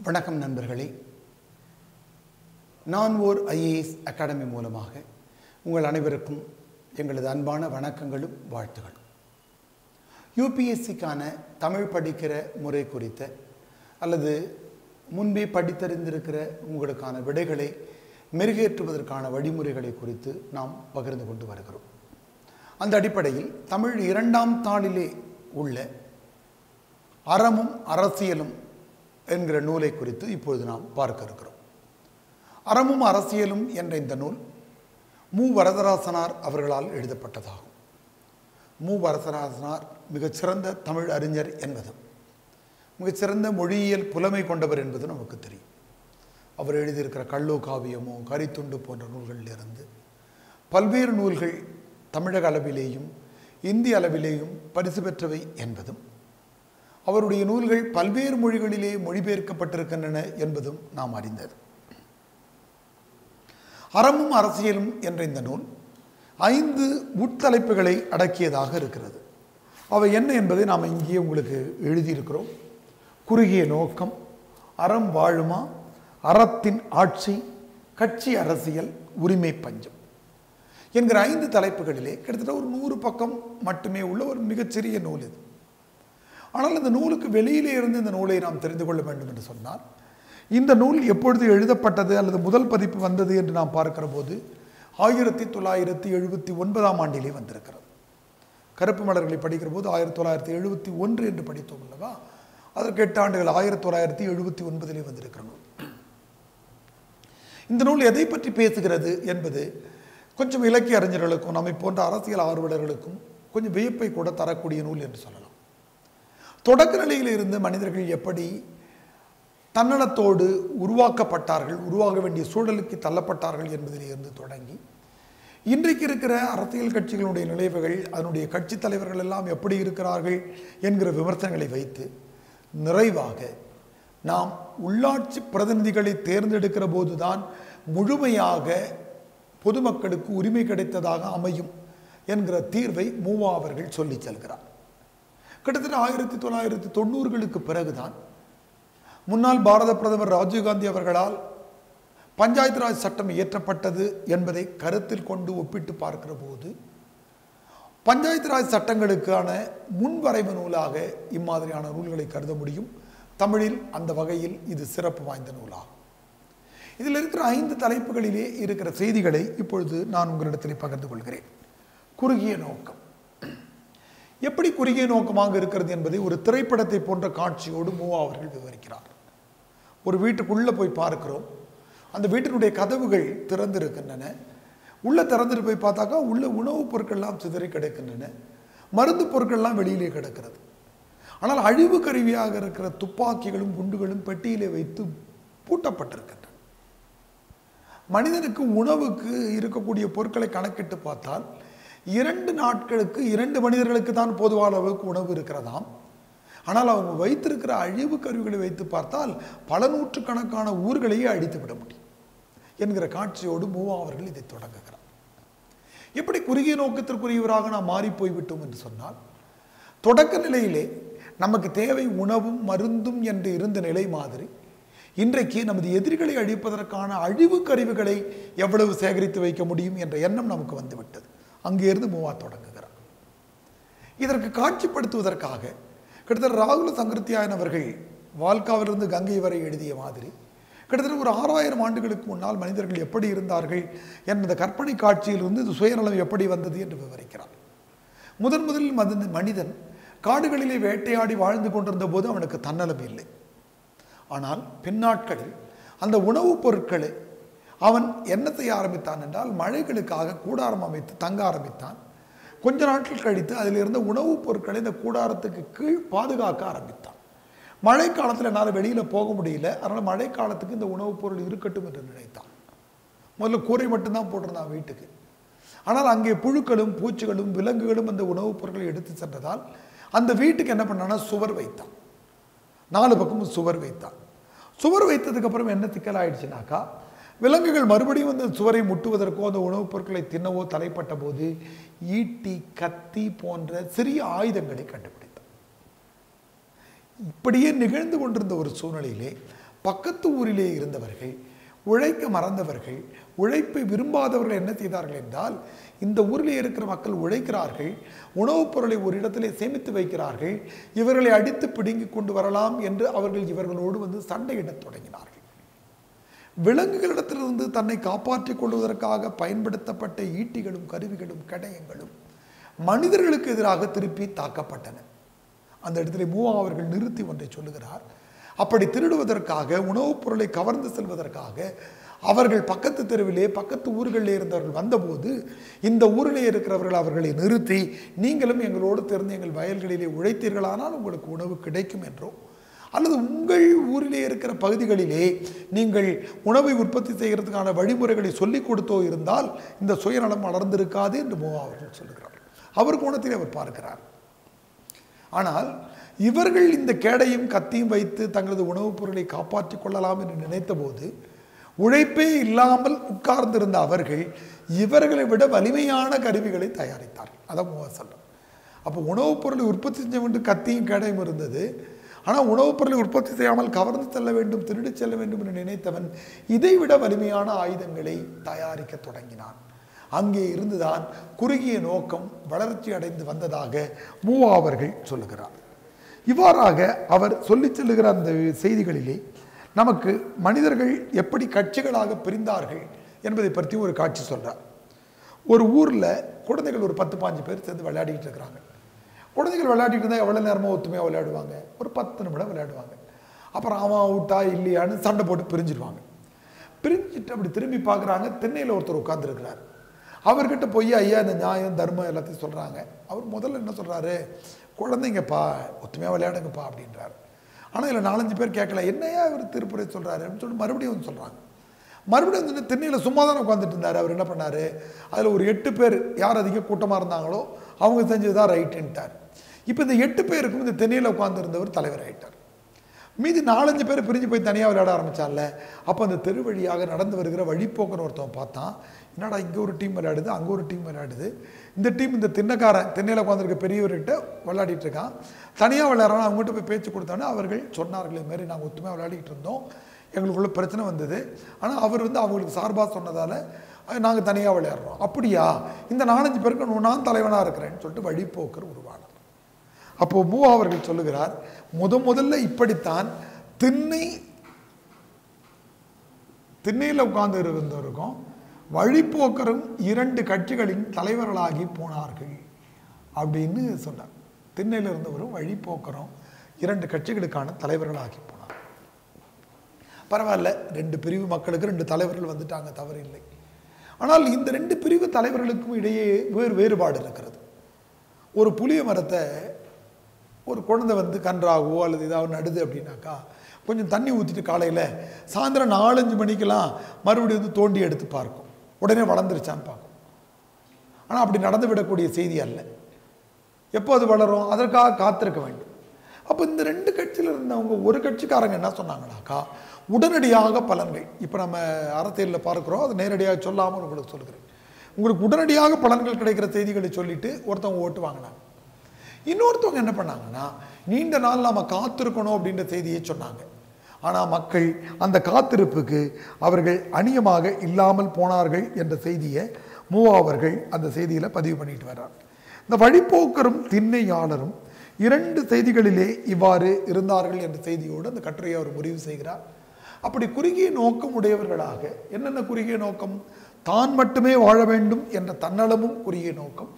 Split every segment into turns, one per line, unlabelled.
வணக்கம் நண்பர்களே நான் ஓர் ஐஏஎஸ் அகாடமி மூலமாக உங்கள் அனைவருக்கும் எங்களது அன்பான வணக்கங்களும் வாழ்த்துகளும் யூபிஎஸ்சிக்கான தமிழ் படிக்கிற முறை குறித்த அல்லது முன்பே படித்தறிந்திருக்கிற உங்களுக்கான விடைகளை மெருகேற்றுவதற்கான வழிமுறைகளை குறித்து நாம் பகிர்ந்து கொண்டு வருகிறோம் அந்த அடிப்படையில் தமிழ் இரண்டாம் தாளிலே உள்ள அறமும் அரசியலும் என்கிற நூலை குறித்து இப்பொழுது நாம் பார்க்க இருக்கிறோம் அறமும் அரசியலும் என்ற இந்த நூல் மு வரதராசனார் அவர்களால் எழுதப்பட்டதாகும் மு வரதராசனார் மிகச்சிறந்த தமிழ் அறிஞர் என்பதும் மிகச்சிறந்த மொழியியல் புலமை கொண்டவர் என்பது நமக்கு தெரியும் அவர் எழுதியிருக்கிற கள்ளோ காவியமோ கரித்துண்டு போன்ற நூல்களிலிருந்து பல்வேறு நூல்கள் தமிழக அளவிலேயும் இந்திய அளவிலேயும் பரிசு பெற்றவை என்பதும் அவருடைய நூல்கள் பல்வேறு மொழிகளிலே மொழிபெயர்க்கப்பட்டிருக்கின்றன என்பதும் நாம் அறிந்தது அறமும் அரசியலும் என்ற இந்த நூல் ஐந்து உட்தலைப்புகளை அடக்கியதாக இருக்கிறது அவை என்ன என்பதை நாம் இங்கே உங்களுக்கு எழுதியிருக்கிறோம் குறுகிய நோக்கம் அறம் வாழுமா அறத்தின் ஆட்சி கட்சி அரசியல் உரிமை பஞ்சம் என்கிற ஐந்து தலைப்புகளிலே கிட்டத்தட்ட ஒரு நூறு பக்கம் மட்டுமே உள்ள ஒரு மிகச்சிறிய நூல் இது ஆனால் இந்த நூலுக்கு வெளியிலே இருந்து இந்த நூலை நாம் தெரிந்து கொள்ள வேண்டும் என்று சொன்னால் இந்த நூல் எப்பொழுது எழுதப்பட்டது அல்லது முதல் பதிப்பு வந்தது என்று நாம் பார்க்கிற போது ஆயிரத்தி தொள்ளாயிரத்தி எழுபத்தி ஒன்பதாம் ஆண்டிலே வந்திருக்கிறது கருப்பு மலர்களை படிக்கிற போது ஆயிரத்தி தொள்ளாயிரத்தி எழுபத்தி ஒன்று என்று படித்தோம் அல்லவா அதற்கு எட்டு ஆண்டுகள் ஆயிரத்தி தொள்ளாயிரத்தி எழுபத்தி ஒன்பதிலே வந்திருக்கிற நூல் இந்த நூல் எதை பற்றி பேசுகிறது என்பது கொஞ்சம் இலக்கிய அறிஞர்களுக்கும் நம்மை போன்ற அரசியல் ஆர்வலர்களுக்கும் கொஞ்சம் வியப்பை கூட தரக்கூடிய நூல் என்று சொல்லலாம் தொடக்க நிலையில் இருந்து மனிதர்கள் எப்படி தன்னலத்தோடு உருவாக்கப்பட்டார்கள் உருவாக வேண்டிய சூழலுக்கு தள்ளப்பட்டார்கள் என்பதிலிருந்து தொடங்கி இன்றைக்கு இருக்கிற அரசியல் கட்சிகளுடைய நிலைவுகள் அதனுடைய கட்சி தலைவர்கள் எல்லாம் எப்படி இருக்கிறார்கள் என்கிற விமர்சனங்களை வைத்து நிறைவாக நாம் உள்ளாட்சி பிரதிநிதிகளை தேர்ந்தெடுக்கிற போதுதான் முழுமையாக பொதுமக்களுக்கு உரிமை கிடைத்ததாக அமையும் என்கிற தீர்வை மூவா அவர்கள் சொல்லி செல்கிறார் கிட்டத்தட்ட ஆயிரத்தி தொள்ளாயிரத்தி தொண்ணூறுகளுக்கு பிறகுதான் முன்னாள் பாரத பிரதமர் ராஜீவ்காந்தி அவர்களால் பஞ்சாயத்து ராஜ் சட்டம் இயற்றப்பட்டது என்பதை கருத்தில் கொண்டு ஒப்பிட்டு பார்க்கிற போது பஞ்சாயத்து ராஜ் சட்டங்களுக்கான முன்வரைவு நூலாக இம்மாதிரியான நூல்களை கருத முடியும் தமிழில் அந்த வகையில் இது சிறப்பு வாய்ந்த நூலாகும் இதில் இருக்கிற ஐந்து தலைப்புகளிலே இருக்கிற செய்திகளை இப்பொழுது நான் உங்களிடத்தில் பகிர்ந்து கொள்கிறேன் குறுகிய நோக்கம் எப்படி குறுகிய நோக்கமாக இருக்கிறது என்பதை ஒரு திரைப்படத்தை போன்ற காட்சியோடு மூவா அவர்கள் விவரிக்கிறார் ஒரு வீட்டுக்குள்ளே போய் பார்க்கிறோம் அந்த வீட்டினுடைய கதவுகள் திறந்திருக்கின்றன உள்ளே திறந்துட்டு போய் பார்த்தாக்கா உள்ள உணவுப் பொருட்கள்லாம் சிதறி கிடக்கின்றன மருந்து பொருட்கள்லாம் வெளியிலே கிடக்கிறது ஆனால் அழிவு கருவியாக இருக்கிற துப்பாக்கிகளும் குண்டுகளும் பெட்டியிலே வைத்து பூட்டப்பட்டிருக்கின்றன மனிதனுக்கு உணவுக்கு இருக்கக்கூடிய பொருட்களை கணக்கிட்டு பார்த்தால் இரண்டு நாட்களுக்கு இரண்டு மனிதர்களுக்கு தான் போதுவான அளவுக்கு உணவு இருக்கிறதாம் ஆனால் அவங்க வைத்திருக்கிற அழிவு கருவிகளை வைத்து பார்த்தால் பல நூற்றுக்கணக்கான ஊர்களையே அழித்து விட முடியும் என்கிற காட்சியோடு மூவா அவர்கள் இதை தொடங்குகிறார் எப்படி குறுகிய நோக்கத்திற்குரியவராக நாம் மாறி போய்விட்டோம் என்று சொன்னால் தொடக்க நிலையிலே நமக்கு தேவை உணவும் மருந்தும் என்று இருந்த நிலை மாதிரி இன்றைக்கு நமது எதிரிகளை அழிப்பதற்கான அழிவு கருவிகளை எவ்வளவு சேகரித்து வைக்க முடியும் என்ற எண்ணம் நமக்கு வந்துவிட்டது அங்கிருந்து மூவா தொடங்குகிறார் இதற்கு காட்சிப்படுத்துவதற்காக கிட்டத்தட்ட ராகுல சங்கருத்தியாயன் அவர்கள் வால்காவிலிருந்து கங்கை வரை எழுதிய மாதிரி கிட்டத்தட்ட ஒரு ஆறாயிரம் ஆண்டுகளுக்கு முன்னால் மனிதர்கள் எப்படி இருந்தார்கள் என்ற கற்பனை காட்சியிலிருந்து இது சுயநலம் எப்படி வந்தது என்று விவரிக்கிறார் முதன் முதலில் மத மனிதன் காடுகளிலே வேட்டையாடி வாழ்ந்து கொண்டிருந்த போது அவனுக்கு தன்னலம் இல்லை ஆனால் பின்னாட்களில் அந்த உணவுப் பொருட்களை அவன் என்ன செய்ய ஆரம்பித்தான் என்றால் மழைகளுக்காக கூடாரம் அமைத்து தங்க ஆரம்பித்தான் கொஞ்ச நாட்கள் கழித்து அதில் இருந்த உணவுப் பொருட்களை இந்த கூடாரத்துக்கு கீழ் பாதுகாக்க ஆரம்பித்தான் மழை காலத்தில் என்னால் வெளியில் போக முடியல அதனால் மழை காலத்துக்கு இந்த உணவுப் பொருள் இருக்கட்டும் என்று நினைத்தான் முதல்ல கூரை மட்டும்தான் போட்டிருந்தான் வீட்டுக்கு ஆனால் அங்கே புழுக்களும் பூச்சிகளும் விலங்குகளும் அந்த உணவுப் பொருட்களை எடுத்து சென்றதால் அந்த வீட்டுக்கு என்ன பண்ணான்னா சுவர் வைத்தான் நாலு பக்கமும் சுவர் வைத்தான் சுவர் வைத்ததுக்கு அப்புறம் என்ன சிக்கல் ஆயிடுச்சுனாக்கா விலங்குகள் மறுபடியும் அந்த சுவரை முட்டுவதற்கோ அந்த உணவுப் பொருட்களை தின்னவோ தலைப்பட்ட போது ஈட்டி கத்தி போன்ற சிறிய ஆயுதங்களை கண்டுபிடித்தார் இப்படியே நிகழ்ந்து கொண்டிருந்த ஒரு சூழ்நிலையிலே பக்கத்து ஊரிலே இருந்தவர்கள் உழைக்க மறந்தவர்கள் உழைப்பை விரும்பாதவர்கள் என்ன செய்தார்கள் என்றால் இந்த ஊரிலே இருக்கிற மக்கள் உழைக்கிறார்கள் உணவுப் பொருளை ஒரு இடத்திலே சேமித்து வைக்கிறார்கள் இவர்களை அடித்து பிடுங்கி கொண்டு வரலாம் என்று அவர்கள் இவர்களோடு வந்து சண்டையிடத் தொடங்கினார்கள் விலங்குகளிடத்திலிருந்து தன்னை காப்பாற்றிக் கொள்வதற்காக பயன்படுத்தப்பட்ட ஈட்டிகளும் கருவிகளும் கடையங்களும் மனிதர்களுக்கு எதிராக திருப்பி தாக்கப்பட்டன அந்த இடத்துல மூவா அவர்கள் நிறுத்தி ஒன்றை சொல்லுகிறார் அப்படி திருடுவதற்காக உணவுப் பொருளை கவர்ந்து செல்வதற்காக அவர்கள் பக்கத்து தெருவிலே பக்கத்து ஊர்களிலே இருந்தவர்கள் வந்தபோது இந்த ஊரிலே இருக்கிறவர்கள் அவர்களை நிறுத்தி நீங்களும் எங்களோடு திறந்து எங்கள் வயல்களிலே உழைத்தீர்களானால் உங்களுக்கு உணவு கிடைக்கும் என்றோ அல்லது உங்கள் ஊரிலே இருக்கிற பகுதிகளிலே நீங்கள் உணவை உற்பத்தி செய்கிறதுக்கான வழிமுறைகளை சொல்லிக் கொடுத்தோ இருந்தால் இந்த சுயநலம் வளர்ந்திருக்காது என்று மோவா அவர்கள் சொல்லுகிறார் அவர் கோணத்தில் அவர் பார்க்கிறார் ஆனால் இவர்கள் இந்த கேடையும் கத்தியும் வைத்து தங்களது உணவுப் பொருளை காப்பாற்றிக் கொள்ளலாம் என்று நினைத்தபோது உழைப்பே இல்லாமல் உட்கார்ந்திருந்த அவர்கள் இவர்களை விட வலிமையான கருவிகளை தயாரித்தார்கள் அதான் மோவா சொல்றேன் அப்போ உணவுப் பொருளை உற்பத்தி செஞ்ச வேண்டும் கத்தியும் கேடையும் இருந்தது ஆனால் உணவுப் பொருளை உற்பத்தி செய்யாமல் கவர்ந்து செல்ல வேண்டும் திருடிச் செல்ல வேண்டும் என்று நினைத்தவன் இதைவிட வலிமையான ஆயுதங்களை தயாரிக்க தொடங்கினான் அங்கே இருந்துதான் குறுகிய நோக்கம் வளர்ச்சி அடைந்து வந்ததாக மூவா அவர்கள் சொல்லுகிறார் இவ்வாறாக அவர் சொல்லிச் செல்லுகிற அந்த செய்திகளிலே நமக்கு மனிதர்கள் எப்படி கட்சிகளாக பிரிந்தார்கள் என்பதை பற்றி ஒரு காட்சி சொல்றார் ஒரு ஊரில் குழந்தைகள் ஒரு பத்து பாஞ்சு பேர் சேர்ந்து விளையாடிட்டு இருக்கிறாங்க குழந்தைகள் விளையாடிட்டு இருந்தால் எவ்வளோ நேரமாக ஒத்துமையாக விளையாடுவாங்க ஒரு பத்து நிமிடம் விளையாடுவாங்க அப்புறம் அவன் அவுட்டா இல்லையான்னு சண்டை போட்டு பிரிஞ்சிடுவாங்க பிரிஞ்சுட்டு அப்படி திரும்பி பார்க்குறாங்க திண்ணையில் ஒருத்தர் உட்காந்துருக்கிறார் அவர்கிட்ட போய் ஐயா இந்த நியாயம் தர்மம் எல்லாத்தையும் சொல்கிறாங்க அவர் முதல்ல என்ன சொல்கிறாரு குழந்தைங்கப்பா ஒத்துமையாக விளையாடுங்கப்பா அப்படின்றாரு ஆனால் இதில் நாலஞ்சு பேர் கேட்கல என்னையா இவர் திருப்புரை சொல்கிறாரு அப்படின்னு சொல்லிட்டு மறுபடியும் வந்து சொல்கிறாங்க மறுபடியும் வந்து திண்ணையில் சும்மா தானே உட்காந்துட்டு இருந்தார் அவர் என்ன பண்ணார் அதில் ஒரு எட்டு பேர் யார் அதிக கூட்டமாக இருந்தாங்களோ அவங்க செஞ்சது தான் ரைட்டுன்ட்டார் இப்போ இந்த எட்டு பேருக்கும் இந்த திண்ணையில் உட்காந்துருந்தவர் தலைவர் ஆயிட்டார் மீதி நாலஞ்சு பேர் பிரிஞ்சு போய் தனியாக விளையாட ஆரம்பிச்சான்ல அப்போ அந்த தெரு வழியாக நடந்து வருகிற வழிப்போக்கன் ஒருத்தவன் பார்த்தான் என்னடா இங்கே ஒரு டீம் விளையாடுது அங்கே ஒரு டீம் விளையாடுது இந்த டீம் இந்த திண்ணக்காரன் திண்ணையில் உட்காந்துருக்க பெரியவர்கிட்ட விளையாடிட்டு இருக்கான் தனியாக விளையாடுறான் அவங்ககிட்ட போய் பேச்சு கொடுத்தானே அவர்கள் சொன்னார்கள் இது மாதிரி நாங்கள் ஒத்துமையாக விளையாடிட்டு இருந்தோம் எங்களுக்குள்ள பிரச்சனை வந்தது ஆனால் அவர் வந்து அவங்களுக்கு சார்பாக சொன்னதால் நாங்கள் தனியாக விளையாடுறோம் அப்படியா இந்த நாலஞ்சு பேருக்கு நான் தலைவனாக இருக்கிறேன்னு சொல்லிட்டு வழிப்போக்கர் உருவானார் அப்போ மூவா அவர்கள் சொல்லுகிறார் முத முதல்ல இப்படித்தான் திண்ணை திண்ணையில் உட்கார்ந்து இருந்தவருக்கும் வழிப்போக்கரும் இரண்டு கட்சிகளின் தலைவர்களாகி போனார்கள் அப்படின்னு சொன்னார் திண்ணையில் இருந்தவரும் வழிப்போக்கரும் இரண்டு கட்சிகளுக்கான தலைவர்களாகி போனார் பரவாயில்ல ரெண்டு பிரிவு மக்களுக்கு ரெண்டு தலைவர்கள் வந்துட்டாங்க தவறு இல்லை ஆனால் இந்த ரெண்டு பிரிவு தலைவர்களுக்கும் இடையே வேறு வேறுபாடு இருக்கிறது ஒரு புளிய மரத்தை ஒரு குழந்தை வந்து கன்றாகவோ அல்லது ஏதாவது நடுது அப்படின்னாக்கா கொஞ்சம் தண்ணி ஊற்றிட்டு காலையில் சாயந்தரம் நாலஞ்சு மணிக்கெல்லாம் மறுபடியும் வந்து தோண்டி எடுத்து பார்க்கும் உடனே வளர்ந்துருச்சான்னு பார்க்கும் ஆனால் அப்படி நடந்து விடக்கூடிய செய்தி அல்ல எப்போ அது வளரும் அதற்காக காத்திருக்க வேண்டும் அப்போ இந்த ரெண்டு கட்சியில் இருந்தவங்க ஒரு கட்சிக்காரங்க என்ன சொன்னாங்கனாக்கா உடனடியாக பலன்கள் இப்போ நம்ம அரசியலில் பார்க்குறோம் அது நேரடியாக சொல்லாமல் உங்களுக்கு சொல்லுகிறேன் உங்களுக்கு உடனடியாக பலன்கள் கிடைக்கிற செய்திகளை சொல்லிட்டு ஒருத்தவங்க ஓட்டு வாங்கினாங்க இன்னொருத்தவங்க என்ன பண்ணாங்கன்னா நீண்ட நாள் நாம் காத்திருக்கணும் அப்படின்ற செய்தியை சொன்னாங்க ஆனால் மக்கள் அந்த காத்திருப்புக்கு அவர்கள் அநியமாக இல்லாமல் போனார்கள் என்ற செய்தியை மூவா அவர்கள் அந்த செய்தியில் பதிவு பண்ணிட்டு வர்றார் இந்த வழிப்போக்கரும் திண்ணையாளரும் இரண்டு செய்திகளிலே இவ்வாறு இருந்தார்கள் என்ற செய்தியோடு அந்த கட்டுரையை அவர் முடிவு செய்கிறார் அப்படி குறுகிய நோக்கம் உடையவர்களாக என்னென்ன குறுகிய நோக்கம் தான் மட்டுமே வாழ வேண்டும் என்ற தன்னலமும் குறுகிய நோக்கம்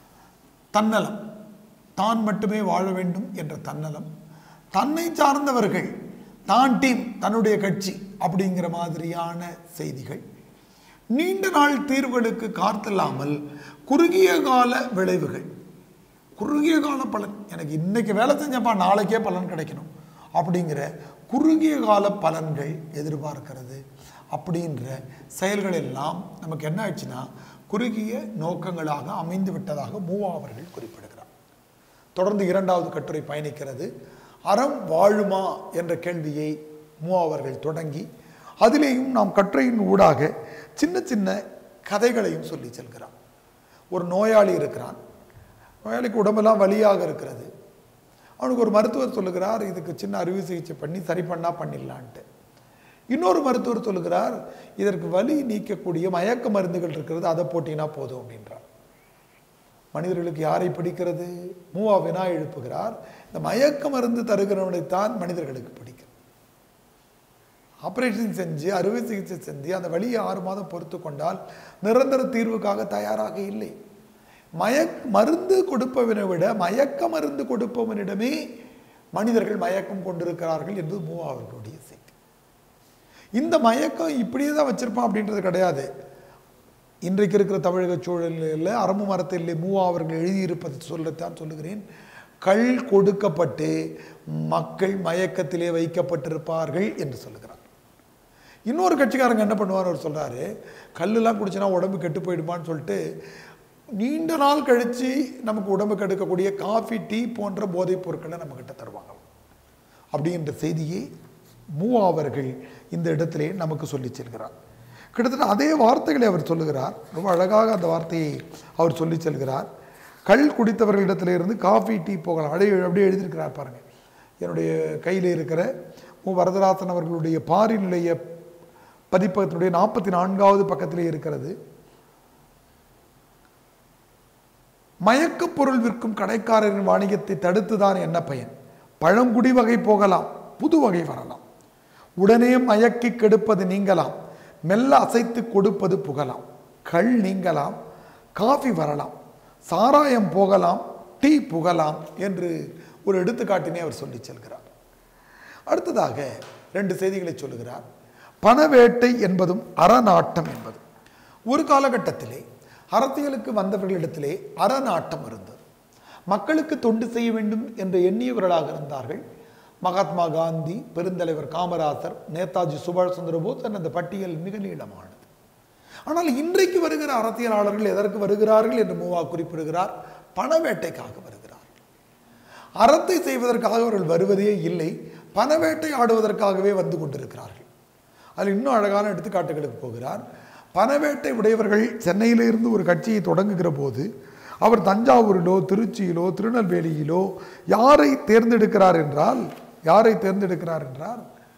தன்னலம் தான் மட்டுமே வாழ வேண்டும் என்ற தன்னலம் தன்னை சார்ந்தவர்கள் தான் டீம் தன்னுடைய கட்சி அப்படிங்கிற மாதிரியான செய்திகள் நீண்ட நாள் தீர்வுகளுக்கு காத்தில்லாமல் குறுகிய கால விளைவுகள் குறுகிய கால பலன் எனக்கு இன்னைக்கு வேலை செஞ்சப்பா நாளைக்கே பலன் கிடைக்கணும் அப்படிங்கிற குறுகிய கால பலன்கள் எதிர்பார்க்கிறது அப்படின்ற செயல்கள் எல்லாம் நமக்கு என்ன ஆச்சுன்னா குறுகிய நோக்கங்களாக அமைந்து விட்டதாக மூவா அவர்கள் குறிப்பிடுகிறார் தொடர்ந்து இரண்டாவது கட்டுரை பயணிக்கிறது அறம் வாழுமா என்ற கேள்வியை மூவா அவர்கள் தொடங்கி அதிலேயும் நாம் கட்டுரையின் ஊடாக சின்ன சின்ன கதைகளையும் சொல்லி செல்கிறார் ஒரு நோயாளி இருக்கிறான் நோயாளிக்கு உடம்பெல்லாம் வலியாக இருக்கிறது அவனுக்கு ஒரு மருத்துவர் சொல்லுகிறார் இதுக்கு சின்ன அறுவை சிகிச்சை பண்ணி சரி பண்ணா பண்ணிடலான்ட்டு இன்னொரு மருத்துவர் சொல்லுகிறார் இதற்கு வலி நீக்கக்கூடிய மயக்க மருந்துகள் இருக்கிறது அதை போட்டினா போதும் அப்படின்றார் மனிதர்களுக்கு யாரை பிடிக்கிறது மூவா வினா எழுப்புகிறார் இந்த மயக்க மருந்து தருகிறவனைத்தான் மனிதர்களுக்கு பிடிக்கும் ஆபரேஷன் செஞ்சு அறுவை சிகிச்சை செஞ்சு அந்த வழியை ஆறு மாதம் பொறுத்து கொண்டால் நிரந்தர தீர்வுக்காக தயாராக இல்லை மயக் மருந்து கொடுப்பவனை விட மயக்க மருந்து கொடுப்பவனிடமே மனிதர்கள் மயக்கம் கொண்டிருக்கிறார்கள் என்பது மூவா அவர்களுடைய செய்தி இந்த மயக்கம் இப்படியே தான் வச்சிருப்பான் அப்படின்றது கிடையாது இன்றைக்கு இருக்கிற தமிழக சூழலில் அரம்பு மரத்தில் மூவா அவர்கள் எழுதியிருப்பதை சொல்லத்தான் சொல்லுகிறேன் கள் கொடுக்கப்பட்டு மக்கள் மயக்கத்திலே வைக்கப்பட்டிருப்பார்கள் என்று சொல்லுகிறார் இன்னொரு கட்சிக்காரங்க என்ன பண்ணுவார் அவர் சொல்றாரு கல்லுலாம் குடிச்சினா உடம்பு கெட்டு போயிடுமான்னு சொல்லிட்டு நீண்ட நாள் கழித்து நமக்கு உடம்பு கெடுக்கக்கூடிய காஃபி டீ போன்ற போதைப் பொருட்களை நம்மக்கிட்ட தருவாங்க அப்படின்ற செய்தியை மூவா அவர்கள் இந்த இடத்திலே நமக்கு சொல்லிச் செல்கிறார் கிட்டத்தட்ட அதே வார்த்தைகளை அவர் சொல்லுகிறார் ரொம்ப அழகாக அந்த வார்த்தையை அவர் சொல்லிச் செல்கிறார் கள் குடித்தவர்களிடத்துல இருந்து காஃபி டீ போகலாம் அப்படியே அப்படியே எழுதியிருக்கிறார் பாருங்க என்னுடைய கையில் இருக்கிற மு வரதராசன் அவர்களுடைய பாரினுடைய பதிப்பகத்தினுடைய நாற்பத்தி நான்காவது பக்கத்திலே இருக்கிறது மயக்கப் பொருள் விற்கும் கடைக்காரரின் வாணிகத்தை தடுத்துதான் என்ன பயன் பழங்குடி வகை போகலாம் புது வகை வரலாம் உடனே மயக்கி கெடுப்பது நீங்கலாம் மெல்ல அசைத்து கொடுப்பது புகலாம் கள் நீங்கலாம் காஃபி வரலாம் சாராயம் போகலாம் டீ புகலாம் என்று ஒரு எடுத்துக்காட்டினை அவர் சொல்லிச் செல்கிறார் அடுத்ததாக ரெண்டு செய்திகளை சொல்லுகிறார் பணவேட்டை என்பதும் அறநாட்டம் என்பதும் ஒரு காலகட்டத்திலே அரசியலுக்கு வந்தவர்களிடத்திலே அறநாட்டம் இருந்தது மக்களுக்கு தொண்டு செய்ய வேண்டும் என்று எண்ணியவர்களாக இருந்தார்கள் மகாத்மா காந்தி பெருந்தலைவர் காமராசர் நேதாஜி சுபாஷ் சந்திர போஸ் என்ற அந்த பட்டியல் மிக நீளமானது ஆனால் இன்றைக்கு வருகிற அரசியலாளர்கள் எதற்கு வருகிறார்கள் என்று மூவா குறிப்பிடுகிறார் பணவேட்டைக்காக வருகிறார் அறத்தை செய்வதற்காக அவர்கள் வருவதே இல்லை பணவேட்டை ஆடுவதற்காகவே வந்து கொண்டிருக்கிறார்கள் அதில் இன்னும் அழகான எடுத்துக்காட்டுகளுக்கு போகிறார் பணவேட்டை உடையவர்கள் சென்னையிலிருந்து ஒரு கட்சியை தொடங்குகிற போது அவர் தஞ்சாவூரிலோ திருச்சியிலோ திருநெல்வேலியிலோ யாரை தேர்ந்தெடுக்கிறார் என்றால் யாரை தேர்ந்தெடுக்கிறார் என்றால்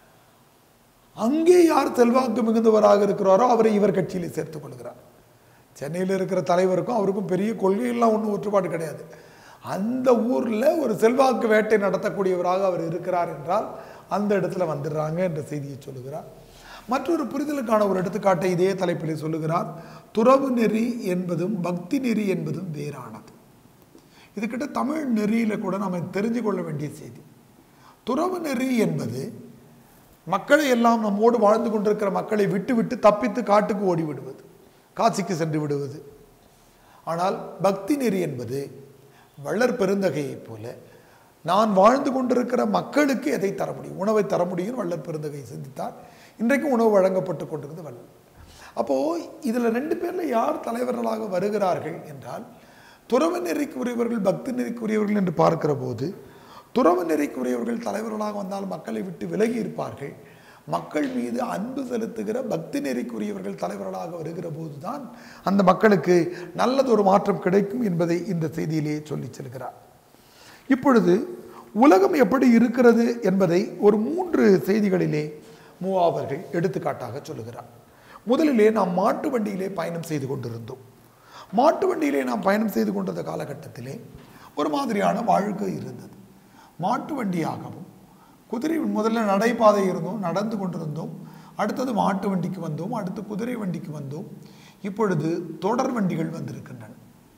அங்கே யார் செல்வாக்கு மிகுந்தவராக இருக்கிறாரோ அவரை இவர் கட்சியில் சேர்த்துக் கொள்கிறார் சென்னையில் இருக்கிற தலைவருக்கும் அவருக்கும் பெரிய கொள்கையெல்லாம் ஒன்றும் ஒற்றுப்பாடு கிடையாது அந்த ஊரில் ஒரு செல்வாக்கு வேட்டை நடத்தக்கூடியவராக அவர் இருக்கிறார் என்றால் அந்த இடத்துல வந்துடுறாங்க என்ற செய்தியை சொல்லுகிறார் மற்றொரு புரிதலுக்கான ஒரு எடுத்துக்காட்டை இதே தலைப்பில் சொல்லுகிறார் துறவு நெறி என்பதும் பக்தி நெறி என்பதும் வேறானது இதுக்கிட்ட தமிழ் நெறியில் கூட நம்ம தெரிஞ்சு கொள்ள வேண்டிய செய்தி துறவு நெறி என்பது மக்களை எல்லாம் நம்மோடு வாழ்ந்து கொண்டிருக்கிற மக்களை விட்டு விட்டு தப்பித்து காட்டுக்கு ஓடி விடுவது காசிக்கு சென்று விடுவது ஆனால் பக்தி நெறி என்பது வள்ளற் பெருந்தகையைப் போல நான் வாழ்ந்து கொண்டிருக்கிற மக்களுக்கு எதை தர முடியும் உணவை தர முடியும் வள்ளற் பெருந்தகை சிந்தித்தார் இன்றைக்கும் உணவு வழங்கப்பட்டு கொண்டிருக்கிறது வள்ளல் அப்போது இதில் ரெண்டு பேரில் யார் தலைவர்களாக வருகிறார்கள் என்றால் துறவு நெறிக்குரியவர்கள் பக்தி நெறிக்குரியவர்கள் என்று பார்க்கிற போது துறவு நெறிக்குரியவர்கள் தலைவர்களாக வந்தால் மக்களை விட்டு விலகி இருப்பார்கள் மக்கள் மீது அன்பு செலுத்துகிற பக்தி நெறிக்குரியவர்கள் தலைவர்களாக வருகிற போதுதான் அந்த மக்களுக்கு நல்லதொரு மாற்றம் கிடைக்கும் என்பதை இந்த செய்தியிலே சொல்லிச் செல்கிறார் இப்பொழுது உலகம் எப்படி இருக்கிறது என்பதை ஒரு மூன்று செய்திகளிலே மூவாவர்கள் எடுத்துக்காட்டாக சொல்லுகிறார் முதலிலே நாம் மாட்டு வண்டியிலே பயணம் செய்து கொண்டிருந்தோம் மாட்டு வண்டியிலே நாம் பயணம் செய்து கொண்டிருந்த காலகட்டத்திலே ஒரு மாதிரியான வாழ்க்கை இருந்தது மாட்டு வண்டியாகவும் குதிரை முதல்ல நடைபாதை இருந்தோம் நடந்து கொண்டிருந்தோம் அடுத்தது மாட்டு வண்டிக்கு வந்தோம் அடுத்து குதிரை வண்டிக்கு வந்தோம் இப்பொழுது தொடர் வண்டிகள் வந்திருக்கின்றன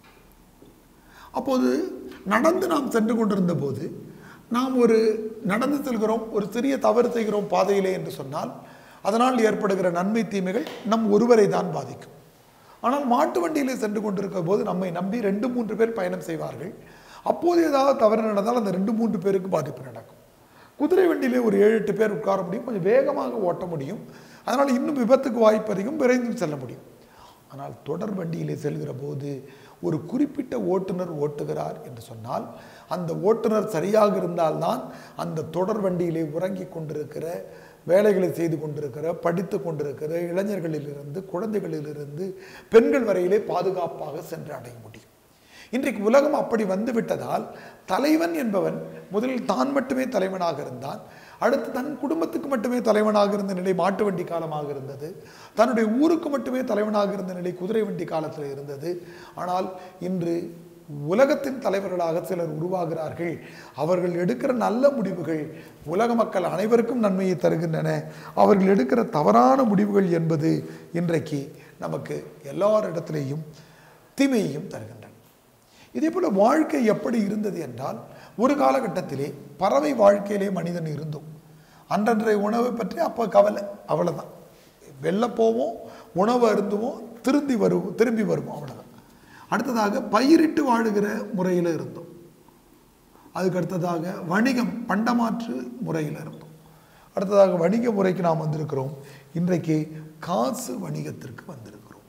அப்போது நடந்து நாம் சென்று கொண்டிருந்த போது நாம் ஒரு நடந்து செல்கிறோம் ஒரு சிறிய தவறு செய்கிறோம் பாதையிலே என்று சொன்னால் அதனால் ஏற்படுகிற நன்மை தீமைகள் நம் ஒருவரை தான் பாதிக்கும் ஆனால் மாட்டு வண்டியிலே சென்று கொண்டிருக்கிற போது நம்மை நம்பி ரெண்டு மூன்று பேர் பயணம் செய்வார்கள் அப்போது ஏதாவது தவறு நடந்தால் அந்த ரெண்டு மூன்று பேருக்கு பாதிப்பு நடக்கும் குதிரை வண்டியிலே ஒரு ஏழு எட்டு பேர் உட்கார முடியும் கொஞ்சம் வேகமாக ஓட்ட முடியும் அதனால் இன்னும் விபத்துக்கு வாய்ப்பு அதிகம் விரைந்தும் செல்ல முடியும் ஆனால் தொடர் வண்டியிலே செல்கிற போது ஒரு குறிப்பிட்ட ஓட்டுநர் ஓட்டுகிறார் என்று சொன்னால் அந்த ஓட்டுநர் சரியாக இருந்தால்தான் அந்த தொடர் வண்டியிலே உறங்கி கொண்டிருக்கிற வேலைகளை செய்து கொண்டிருக்கிற படித்து கொண்டிருக்கிற இளைஞர்களிலிருந்து குழந்தைகளிலிருந்து பெண்கள் வரையிலே பாதுகாப்பாக சென்று அடைய முடியும் இன்றைக்கு உலகம் அப்படி வந்து விட்டதால் தலைவன் என்பவன் முதலில் தான் மட்டுமே தலைவனாக இருந்தான் அடுத்து தன் குடும்பத்துக்கு மட்டுமே தலைவனாக இருந்த நிலை மாட்டு வண்டி காலமாக இருந்தது தன்னுடைய ஊருக்கு மட்டுமே தலைவனாக இருந்த நிலை குதிரை வண்டி காலத்தில் இருந்தது ஆனால் இன்று உலகத்தின் தலைவர்களாக சிலர் உருவாகிறார்கள் அவர்கள் எடுக்கிற நல்ல முடிவுகள் உலக மக்கள் அனைவருக்கும் நன்மையை தருகின்றன அவர்கள் எடுக்கிற தவறான முடிவுகள் என்பது இன்றைக்கு நமக்கு எல்லாரிடத்திலேயும் தீமையையும் தருகின்றன இதே போல வாழ்க்கை எப்படி இருந்தது என்றால் ஒரு காலகட்டத்திலே பறவை வாழ்க்கையிலே மனிதன் இருந்தோம் அன்றன்றைய உணவை பற்றி அப்போ கவலை அவ்வளவுதான் வெளில போவோம் உணவு அருந்துவோம் திரும்பி வருவோம் திரும்பி வருவோம் அவ்வளவுதான் அடுத்ததாக பயிரிட்டு வாழுகிற முறையில் இருந்தோம் அதுக்கு அடுத்ததாக வணிகம் பண்டமாற்று முறையில் இருந்தோம் அடுத்ததாக வணிக முறைக்கு நாம் வந்திருக்கிறோம் இன்றைக்கு காசு வணிகத்திற்கு வந்திருக்கிறோம்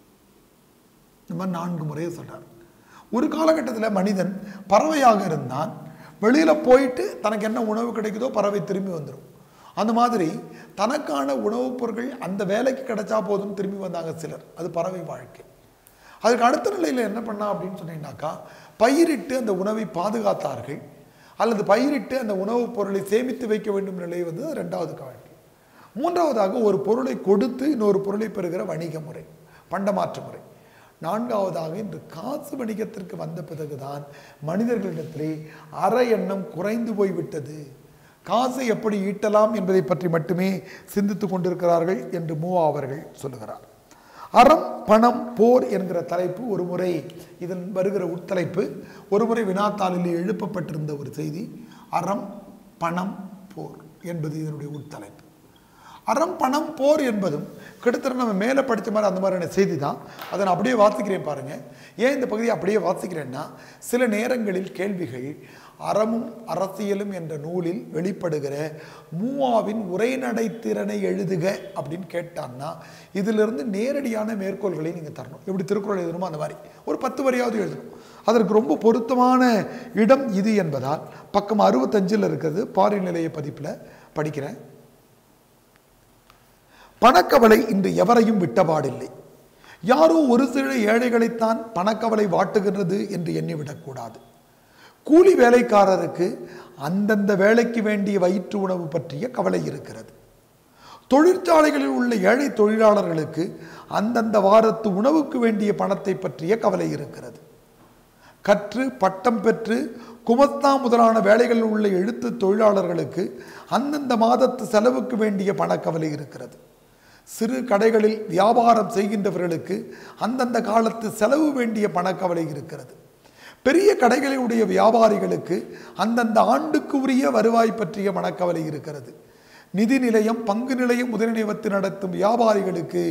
இந்த மாதிரி நான்கு முறையை சொல்றார் ஒரு காலகட்டத்தில் மனிதன் பறவையாக இருந்தான் வெளியில் போயிட்டு தனக்கு என்ன உணவு கிடைக்குதோ பறவை திரும்பி வந்துடும் அந்த மாதிரி தனக்கான உணவுப் பொருட்கள் அந்த வேலைக்கு கிடைச்சா போதும் திரும்பி வந்தாங்க சிலர் அது பறவை வாழ்க்கை அதுக்கு அடுத்த நிலையில் என்ன பண்ணா அப்படின்னு சொன்னீங்கன்னாக்கா பயிரிட்டு அந்த உணவை பாதுகாத்தார்கள் அல்லது பயிரிட்டு அந்த உணவுப் பொருளை சேமித்து வைக்க வேண்டும் நிலை வந்து அது ரெண்டாவது வாழ்க்கை மூன்றாவதாக ஒரு பொருளை கொடுத்து இன்னொரு பொருளை பெறுகிற வணிக முறை பண்டமாற்று முறை நான்காவதாக இன்று காசு வணிகத்திற்கு வந்த பிறகுதான் மனிதர்களிடத்திலே அற எண்ணம் குறைந்து போய்விட்டது காசை எப்படி ஈட்டலாம் என்பதை பற்றி மட்டுமே சிந்தித்து கொண்டிருக்கிறார்கள் என்று மூவா அவர்கள் சொல்லுகிறார் அறம் பணம் போர் என்கிற தலைப்பு ஒரு முறை இதன் வருகிற உட்தலைப்பு ஒரு முறை வினாத்தாளில் எழுப்பப்பட்டிருந்த ஒரு செய்தி அறம் பணம் போர் என்பது இதனுடைய உட்தலைப்பு அறம் பணம் போர் என்பதும் கிட்டத்தட்ட நம்ம மேலே படித்த மாதிரி அந்த மாதிரியான செய்தி தான் அதை நான் அப்படியே வாசிக்கிறேன் பாருங்க ஏன் இந்த பகுதியை அப்படியே வாசிக்கிறேன்னா சில நேரங்களில் கேள்விகள் அறமும் அரசியலும் என்ற நூலில் வெளிப்படுகிற மூவாவின் உரைநடை திறனை எழுதுக அப்படின்னு கேட்டான்னா இதிலிருந்து நேரடியான மேற்கோள்களை நீங்கள் தரணும் எப்படி திருக்குறள் எழுதணுமோ அந்த மாதிரி ஒரு பத்து வரியாவது எழுதணும் அதற்கு ரொம்ப பொருத்தமான இடம் இது என்பதால் பக்கம் அறுபத்தஞ்சில் இருக்கிறது பாரி நிலைய பதிப்பில் படிக்கிறேன் பணக்கவலை இன்று எவரையும் விட்டபாடில்லை யாரோ ஒரு சில ஏழைகளைத்தான் பணக்கவலை வாட்டுகிறது என்று எண்ணிவிடக்கூடாது கூலி வேலைக்காரருக்கு அந்தந்த வேலைக்கு வேண்டிய வயிற்று உணவு பற்றிய கவலை இருக்கிறது தொழிற்சாலைகளில் உள்ள ஏழை தொழிலாளர்களுக்கு அந்தந்த வாரத்து உணவுக்கு வேண்டிய பணத்தை பற்றிய கவலை இருக்கிறது கற்று பட்டம் பெற்று குமஸ்தா முதலான வேலைகளில் உள்ள எழுத்து தொழிலாளர்களுக்கு அந்தந்த மாதத்து செலவுக்கு வேண்டிய பணக்கவலை இருக்கிறது சிறு கடைகளில் வியாபாரம் செய்கின்றவர்களுக்கு அந்தந்த காலத்து செலவு வேண்டிய பணக்கவலை இருக்கிறது பெரிய கடைகளுடைய வியாபாரிகளுக்கு அந்தந்த ஆண்டுக்கு உரிய வருவாய் பற்றிய மனக்கவலை இருக்கிறது நிதி நிலையம் பங்கு நிலையம் முதலினை வைத்து நடத்தும் வியாபாரிகளுக்கு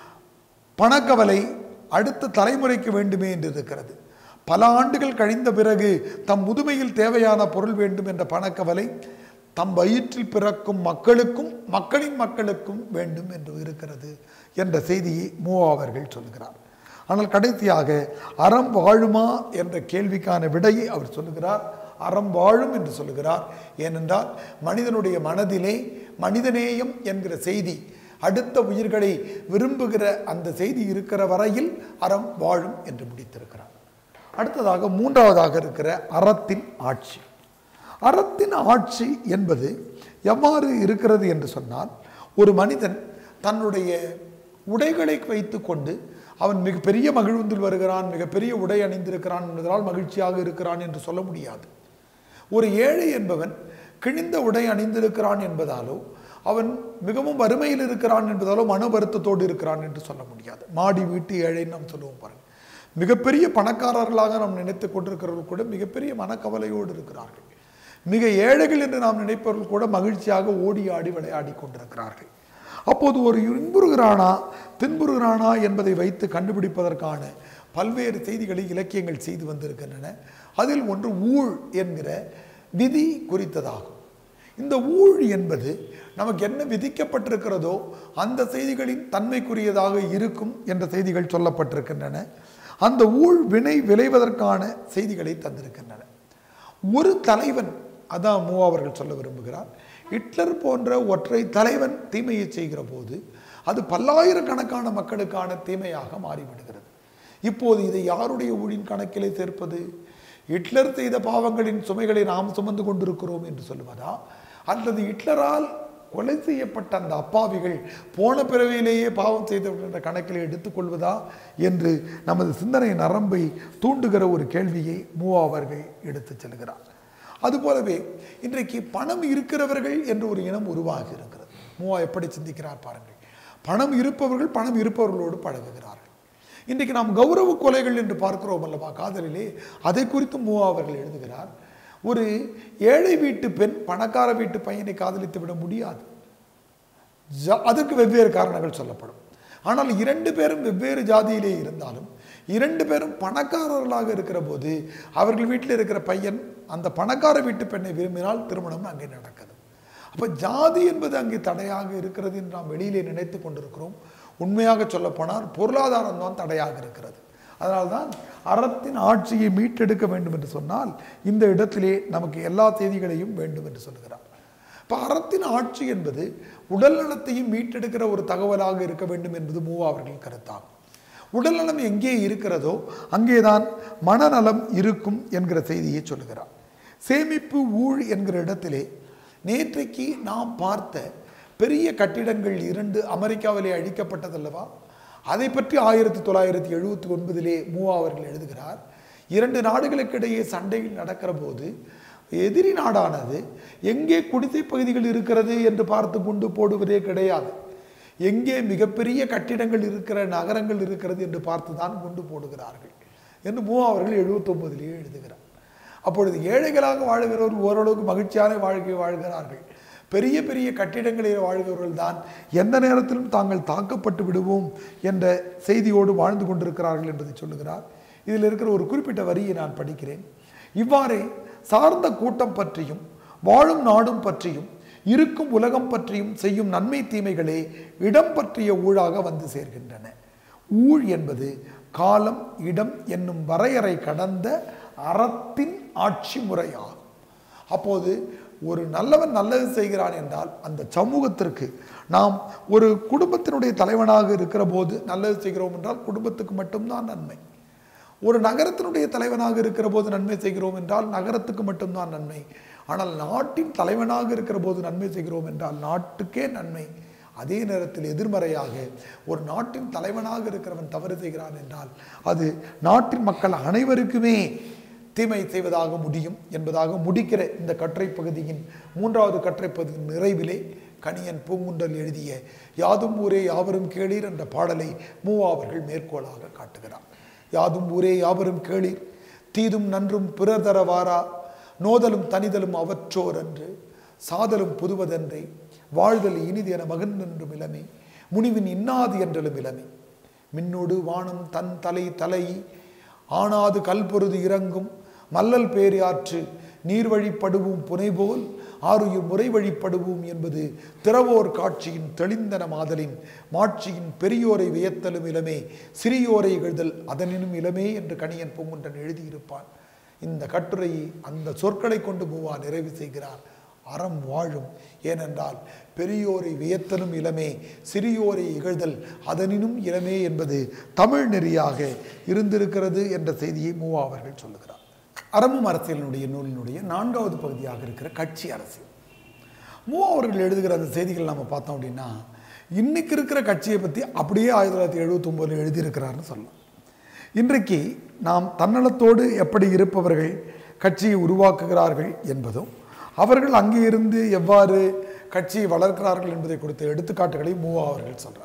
பணக்கவலை அடுத்த தலைமுறைக்கு வேண்டுமே என்று இருக்கிறது பல ஆண்டுகள் கழிந்த பிறகு தம் முதுமையில் தேவையான பொருள் வேண்டும் என்ற பணக்கவலை தம் வயிற்றில் பிறக்கும் மக்களுக்கும் மக்களின் மக்களுக்கும் வேண்டும் என்று இருக்கிறது என்ற செய்தியை மூவா அவர்கள் சொல்கிறார் ஆனால் கடைசியாக அறம் வாழுமா என்ற கேள்விக்கான விடையை அவர் சொல்லுகிறார் அறம் வாழும் என்று சொல்லுகிறார் ஏனென்றால் மனிதனுடைய மனதிலே மனிதநேயம் என்கிற செய்தி அடுத்த உயிர்களை விரும்புகிற அந்த செய்தி இருக்கிற வரையில் அறம் வாழும் என்று முடித்திருக்கிறார் அடுத்ததாக மூன்றாவதாக இருக்கிற அறத்தின் ஆட்சி அறத்தின் ஆட்சி என்பது எவ்வாறு இருக்கிறது என்று சொன்னால் ஒரு மனிதன் தன்னுடைய உடைகளை வைத்துக்கொண்டு அவன் மிகப்பெரிய மகிழ்ந்தில் வருகிறான் மிகப்பெரிய உடை அணிந்திருக்கிறான் என்பதனால் மகிழ்ச்சியாக இருக்கிறான் என்று சொல்ல முடியாது ஒரு ஏழை என்பவன் கிழிந்த உடை அணிந்திருக்கிறான் என்பதாலோ அவன் மிகவும் வறுமையில் இருக்கிறான் என்பதாலோ மன வருத்தத்தோடு இருக்கிறான் என்று சொல்ல முடியாது மாடி வீட்டு ஏழைன்னு நாம் சொல்லுவோம் பாருங்க மிகப்பெரிய பணக்காரர்களாக நாம் நினைத்து கொண்டிருக்கிறவர்கள் கூட மிகப்பெரிய மனக்கவலையோடு இருக்கிறார்கள் மிக ஏழைகள் என்று நாம் நினைப்பவர்கள் கூட மகிழ்ச்சியாக ஓடி ஆடி விளையாடி கொண்டிருக்கிறார்கள் அப்போது ஒரு இன்புறுகிறானா தின்புறுகிறானா என்பதை வைத்து கண்டுபிடிப்பதற்கான பல்வேறு செய்திகளை இலக்கியங்கள் செய்து வந்திருக்கின்றன அதில் ஒன்று ஊழ் என்கிற விதி குறித்ததாகும் இந்த ஊழ் என்பது நமக்கு என்ன விதிக்கப்பட்டிருக்கிறதோ அந்த செய்திகளின் தன்மைக்குரியதாக இருக்கும் என்ற செய்திகள் சொல்லப்பட்டிருக்கின்றன அந்த ஊழ் வினை விளைவதற்கான செய்திகளை தந்திருக்கின்றன ஒரு தலைவன் அதான் மூவா அவர்கள் சொல்ல விரும்புகிறார் ஹிட்லர் போன்ற ஒற்றை தலைவன் தீமையை செய்கிற போது அது பல்லாயிரக்கணக்கான மக்களுக்கான தீமையாக மாறிவிடுகிறது இப்போது இதை யாருடைய ஊழின் கணக்கிலே சேர்ப்பது ஹிட்லர் செய்த பாவங்களின் சுமைகளை நாம் சுமந்து கொண்டிருக்கிறோம் என்று சொல்லுவதா அல்லது ஹிட்லரால் கொலை செய்யப்பட்ட அந்த அப்பாவிகள் போன பிறவியிலேயே பாவம் செய்தவர்கள் என்ற கணக்கில் எடுத்துக்கொள்வதா என்று நமது சிந்தனை நரம்பை தூண்டுகிற ஒரு கேள்வியை மூவா அவர்கள் எடுத்துச் செல்கிறார் அதுபோலவே இன்றைக்கு பணம் இருக்கிறவர்கள் என்று ஒரு இனம் உருவாகி இருக்கிறது மூவா எப்படி சிந்திக்கிறார் பாருங்கள் பணம் இருப்பவர்கள் பணம் இருப்பவர்களோடு பழகுகிறார்கள் இன்றைக்கு நாம் கௌரவ கொலைகள் என்று பார்க்கிறோம் அல்லவா காதலிலே அதை குறித்து மூவா அவர்கள் எழுதுகிறார் ஒரு ஏழை வீட்டு பெண் பணக்கார வீட்டு பையனை காதலித்து விட முடியாது ஜா- அதற்கு வெவ்வேறு காரணங்கள் சொல்லப்படும் ஆனால் இரண்டு பேரும் வெவ்வேறு ஜாதியிலே இருந்தாலும் இரண்டு பேரும் பணக்காரர்களாக இருக்கிற போது அவர்கள் வீட்டில் இருக்கிற பையன் அந்த பணக்கார வீட்டு பெண்ணை விரும்பினால் திருமணம் அங்கே நடக்குது அப்போ ஜாதி என்பது அங்கே தடையாக இருக்கிறது என்று நாம் வெளியிலே நினைத்து கொண்டிருக்கிறோம் உண்மையாக சொல்லப்போனால் பொருளாதாரம் தான் தடையாக இருக்கிறது அதனால்தான் அறத்தின் ஆட்சியை மீட்டெடுக்க வேண்டும் என்று சொன்னால் இந்த இடத்திலே நமக்கு எல்லா செய்திகளையும் வேண்டும் என்று சொல்கிறார் இப்போ அறத்தின் ஆட்சி என்பது உடல் நலத்தையும் மீட்டெடுக்கிற ஒரு தகவலாக இருக்க வேண்டும் என்பது மூவா அவர்கள் கருத்தாகும் உடல் நலம் எங்கே இருக்கிறதோ அங்கேதான் மனநலம் இருக்கும் என்கிற செய்தியை சொல்லுகிறார் சேமிப்பு ஊழ் என்கிற இடத்திலே நேற்றைக்கு நாம் பார்த்த பெரிய கட்டிடங்கள் இரண்டு அமெரிக்காவிலே அழிக்கப்பட்டதல்லவா அதை பற்றி ஆயிரத்தி தொள்ளாயிரத்தி எழுபத்தி ஒன்பதிலே மூவா அவர்கள் எழுதுகிறார் இரண்டு நாடுகளுக்கிடையே சண்டைகள் நடக்கிற போது எதிரி நாடானது எங்கே குடிசை பகுதிகள் இருக்கிறது என்று பார்த்து கொண்டு போடுவதே கிடையாது எங்கே மிகப்பெரிய கட்டிடங்கள் இருக்கிற நகரங்கள் இருக்கிறது என்று பார்த்து தான் கொண்டு போடுகிறார்கள் என்று மூவா அவர்கள் எழுபத்தொன்பதிலேயே எழுதுகிறார் அப்பொழுது ஏழைகளாக வாழ்கிறவர்கள் ஓரளவுக்கு மகிழ்ச்சியான வாழ்க்கை வாழ்கிறார்கள் பெரிய பெரிய கட்டிடங்களில் வாழ்கிறவர்கள் தான் எந்த நேரத்திலும் தாங்கள் தாக்கப்பட்டு விடுவோம் என்ற செய்தியோடு வாழ்ந்து கொண்டிருக்கிறார்கள் என்பதை சொல்லுகிறார் இதில் இருக்கிற ஒரு குறிப்பிட்ட வரியை நான் படிக்கிறேன் இவ்வாறே சார்ந்த கூட்டம் பற்றியும் வாழும் நாடும் பற்றியும் இருக்கும் உலகம் பற்றியும் செய்யும் நன்மை தீமைகளே இடம் பற்றிய ஊழாக வந்து சேர்கின்றன ஊழ் என்பது காலம் இடம் என்னும் வரையறை கடந்த அறத்தின் ஆட்சி முறையாகும் அப்போது ஒரு நல்லவன் நல்லது செய்கிறான் என்றால் அந்த சமூகத்திற்கு நாம் ஒரு குடும்பத்தினுடைய தலைவனாக இருக்கிற போது நல்லது செய்கிறோம் என்றால் குடும்பத்துக்கு மட்டும்தான் நன்மை ஒரு நகரத்தினுடைய தலைவனாக இருக்கிற போது நன்மை செய்கிறோம் என்றால் நகரத்துக்கு மட்டும்தான் நன்மை ஆனால் நாட்டின் தலைவனாக இருக்கிற போது நன்மை செய்கிறோம் என்றால் நாட்டுக்கே நன்மை அதே நேரத்தில் எதிர்மறையாக ஒரு நாட்டின் தலைவனாக இருக்கிறவன் தவறு செய்கிறான் என்றால் அது நாட்டின் மக்கள் அனைவருக்குமே தீமை செய்வதாக முடியும் என்பதாக முடிக்கிற இந்த கட்டுரை பகுதியின் மூன்றாவது கட்டுரை பகுதியின் நிறைவிலே கணியன் பூங்குன்றல் எழுதிய யாதும் ஊரே யாவரும் கேளீர் என்ற பாடலை மூவா அவர்கள் மேற்கோளாக காட்டுகிறார் யாதும் ஊரே யாவரும் கேளீர் தீதும் நன்றும் பிறர் தரவாரா நோதலும் தனிதலும் அவற்றோர் அன்று சாதலும் புதுவதென்றே வாழ்தல் இனிது என மகன் என்றும் இளமை முனிவின் இன்னாது என்றலும் இளமை மின்னோடு வானம் தன் தலை தலை ஆனாது கல்பொருது இறங்கும் மல்லல் பேரியாற்று நீர் வழிப்படுவோம் புனைபோல் ஆறுயிர் முறை வழிப்படுவோம் என்பது திறவோர் காட்சியின் தெளிந்தன மாதலின் மாட்சியின் பெரியோரை வியத்தலும் இளமே சிறியோரை இகழ்தல் அதனினும் இளமே என்று கணியன் பூங்குன்றன் எழுதியிருப்பான் இந்த கட்டுரையை அந்த சொற்களை கொண்டு மூவா நிறைவு செய்கிறார் அறம் வாழும் ஏனென்றால் பெரியோரை வியத்தலும் இளமே சிறியோரை இகழ்தல் அதனினும் இளமே என்பது தமிழ் நெறியாக இருந்திருக்கிறது என்ற செய்தியை மூவா அவர்கள் சொல்லுகிறார் அறமும் அரசியலினுடைய நூலினுடைய நான்காவது பகுதியாக இருக்கிற கட்சி அரசியல் மூவா அவர்கள் எழுதுகிற அந்த செய்திகள் நம்ம பார்த்தோம் அப்படின்னா இன்னைக்கு இருக்கிற கட்சியை பற்றி அப்படியே ஆயிரத்தி தொள்ளாயிரத்தி எழுபத்தொம்போதில் எழுதியிருக்கிறார்னு சொல்லலாம் இன்றைக்கு நாம் தன்னலத்தோடு எப்படி இருப்பவர்கள் கட்சியை உருவாக்குகிறார்கள் என்பதும் அவர்கள் அங்கே இருந்து எவ்வாறு கட்சியை வளர்க்கிறார்கள் என்பதை கொடுத்த எடுத்துக்காட்டுகளை மூவா அவர்கள் சொல்கிறார்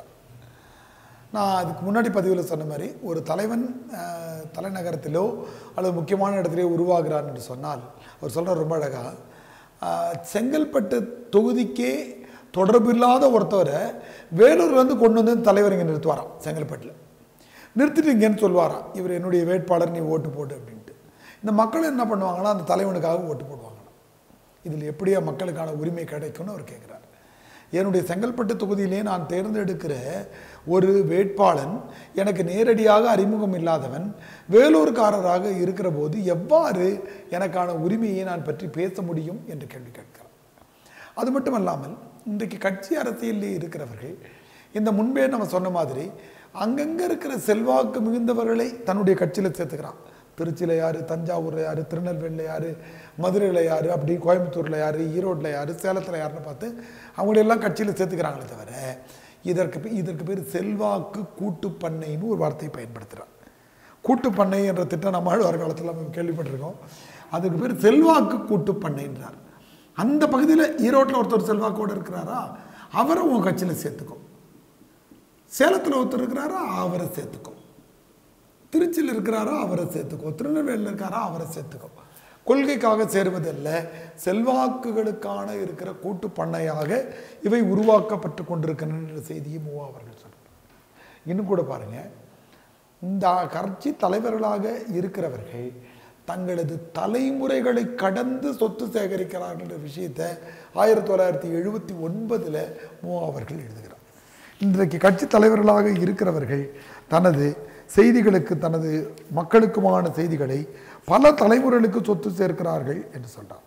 நான் அதுக்கு முன்னாடி பதிவில் சொன்ன மாதிரி ஒரு தலைவன் அஹ், தலைநகரத்திலோ அல்லது முக்கியமான இடத்திலே உருவாகிறான் என்று சொன்னால் அவர் சொல்கிறார் ரொம்ப அழகாக செங்கல்பட்டு தொகுதிக்கே தொடர்பில்லாத ஒருத்தவரை வேலூர்லேருந்து கொண்டு வந்து தலைவர் இங்கே நிறுத்துவாராம் செங்கல்பட்டில் நிறுத்திட்டு இங்கேன்னு சொல்லுவாராம் இவர் என்னுடைய வேட்பாளர் நீ ஓட்டு போட்டு அப்படின்ட்டு இந்த மக்கள் என்ன பண்ணுவாங்கன்னா அந்த தலைவனுக்காக ஓட்டு போடுவாங்களாம் இதில் எப்படியா மக்களுக்கான உரிமை கிடைக்கும்னு அவர் கேட்குறார் என்னுடைய செங்கல்பட்டு தொகுதியிலே நான் தேர்ந்தெடுக்கிற ஒரு வேட்பாளன் எனக்கு நேரடியாக அறிமுகம் இல்லாதவன் வேலூர்காரராக இருக்கிற போது எவ்வாறு எனக்கான உரிமையை நான் பற்றி பேச முடியும் என்று கேள்வி கேட்கிறார் அது மட்டும் அல்லாமல் இன்றைக்கு கட்சி அரசியலில் இருக்கிறவர்கள் இந்த முன்பே நம்ம சொன்ன மாதிரி அங்கங்கே இருக்கிற செல்வாக்கு மிகுந்தவர்களை தன்னுடைய கட்சியில் சேர்த்துக்கிறான் திருச்சியில் யார் தஞ்சாவூரில் யார் திருநெல்வேலியில் யார் மதுரையில் யார் அப்படி கோயம்புத்தூரில் யார் ஈரோட்டில் யார் சேலத்தில் யாருன்னு பார்த்து அவங்களெல்லாம் கட்சியில் சேர்த்துக்கிறாங்களே தவிர இதற்கு பே- இதற்கு பேர் செல்வாக்கு கூட்டு பண்ணைன்னு ஒரு வார்த்தையை பயன்படுத்துகிறார் கூட்டு பண்ணை என்ற திட்டம் நம்ம ஆழ்வார் காலத்தில் நம்ம கேள்விப்பட்டிருக்கோம் அதுக்கு பேர் செல்வாக்கு கூட்டு பண்ணைன்றார் அந்த பகுதியில் ஈரோட்டில் ஒருத்தர் செல்வாக்கோடு இருக்கிறாரா அவரை உன் கட்சியில் சேர்த்துக்கோ சேலத்தில் ஒருத்தர் இருக்கிறாரா அவரை சேர்த்துக்கோ திருச்சியில் இருக்கிறாரா அவரை சேர்த்துக்கோ திருநெல்வேலியில் இருக்காரா அவரை சேர்த்துக்கோ கொள்கைக்காக சேருவதல்ல செல்வாக்குகளுக்கான இருக்கிற கூட்டு பண்ணையாக இவை உருவாக்கப்பட்டு கொண்டிருக்கின்றன செய்தியை மூவா அவர்கள் சொல்றார் இன்னும் கூட பாருங்க இந்த கட்சி தலைவர்களாக இருக்கிறவர்கள் தங்களது தலைமுறைகளை கடந்து சொத்து சேகரிக்கிறார்கள் என்ற விஷயத்தை ஆயிரத்தி தொள்ளாயிரத்தி எழுபத்தி ஒன்பதில் மூவா அவர்கள் எழுதுகிறார் இன்றைக்கு கட்சி தலைவர்களாக இருக்கிறவர்கள் தனது செய்திகளுக்கு தனது மக்களுக்குமான செய்திகளை பல தலைமுறைகளுக்கு சொத்து சேர்க்கிறார்கள் என்று சொல்றார்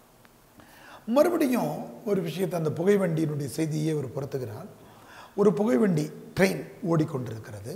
மறுபடியும் ஒரு விஷயத்தை அந்த புகைவண்டியினுடைய செய்தியை அவர் பொறுத்துகிறார் ஒரு புகைவண்டி ட்ரெயின் ஓடிக்கொண்டிருக்கிறது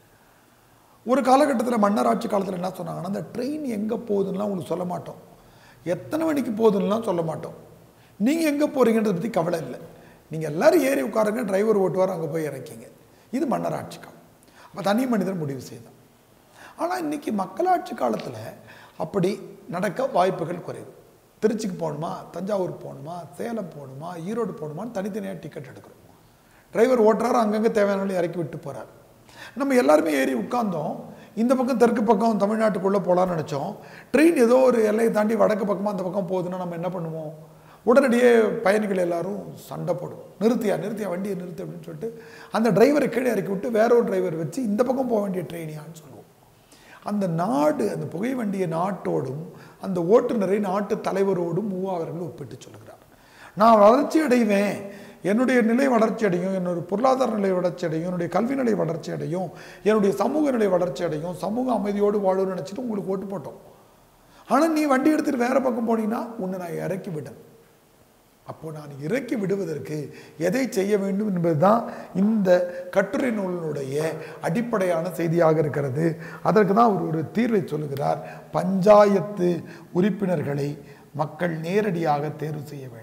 ஒரு காலகட்டத்தில் மன்னராட்சி காலத்தில் என்ன சொன்னாங்கன்னா அந்த ட்ரெயின் எங்கே போகுதுன்னெலாம் உங்களுக்கு சொல்ல மாட்டோம் எத்தனை மணிக்கு போகுதுன்னெலாம் சொல்ல மாட்டோம் நீங்கள் எங்கே போகிறீங்கன்றதை பற்றி கவலை இல்லை நீங்கள் எல்லாரும் ஏறி உட்காருங்க டிரைவர் ஓட்டுவார் அங்கே போய் இறக்கிங்க இது மன்னராட்சி காலம் அப்போ தனி மனிதன் முடிவு செய்தான் ஆனால் இன்னைக்கு மக்களாட்சி காலத்தில் அப்படி நடக்க வாய்ப்புகள் குறைவு திருச்சிக்கு போகணுமா தஞ்சாவூர் போகணுமா சேலம் போகணுமா ஈரோடு போகணுமான்னு தனித்தனியாக டிக்கெட் எடுக்கிறோம் டிரைவர் ஓட்டுறாரு அங்கங்கே தேவையான இறக்கி விட்டு போகிறார் நம்ம எல்லாருமே ஏறி உட்கார்ந்தோம் இந்த பக்கம் தெற்கு பக்கம் தமிழ்நாட்டுக்குள்ளே போகலான்னு நினச்சோம் ட்ரெயின் ஏதோ ஒரு எல்லையை தாண்டி வடக்கு பக்கமாக அந்த பக்கம் போகுதுன்னா நம்ம என்ன பண்ணுவோம் உடனடியே பயணிகள் எல்லாரும் சண்டை போடும் நிறுத்தியா நிறுத்தியா வண்டியை நிறுத்து அப்படின்னு சொல்லிட்டு அந்த டிரைவரை கீழே இறக்கி விட்டு வேற ஒரு டிரைவர் வச்சு இந்த பக்கம் போக வேண்டிய ட்ரெயினியான்னு சொல்லுவோம் அந்த நாடு அந்த புகை வண்டிய நாட்டோடும் அந்த ஓட்டுநரை நாட்டு தலைவரோடும் மூவா அவர்கள் ஒப்பிட்டு சொல்கிறார் நான் வளர்ச்சி அடைவேன் என்னுடைய நிலை வளர்ச்சி அடையும் என்னுடைய பொருளாதார நிலை வளர்ச்சி அடையும் என்னுடைய கல்வி நிலை வளர்ச்சி அடையும் என்னுடைய சமூக நிலை வளர்ச்சி அடையும் சமூக அமைதியோடு வாழும்னு நினச்சிட்டு உங்களுக்கு ஓட்டு போட்டோம் ஆனால் நீ வண்டி எடுத்துட்டு வேற பக்கம் போனீங்கன்னா உன்னை நான் இறக்கி விடேன் அப்போ நான் இறக்கி விடுவதற்கு எதை செய்ய வேண்டும் என்பதுதான் இந்த கட்டுரை நூலினுடைய அடிப்படையான செய்தியாக இருக்கிறது அதற்கு தான் அவர் ஒரு தீர்வை சொல்லுகிறார் பஞ்சாயத்து உறுப்பினர்களை மக்கள் நேரடியாக தேர்வு செய்ய வேண்டும்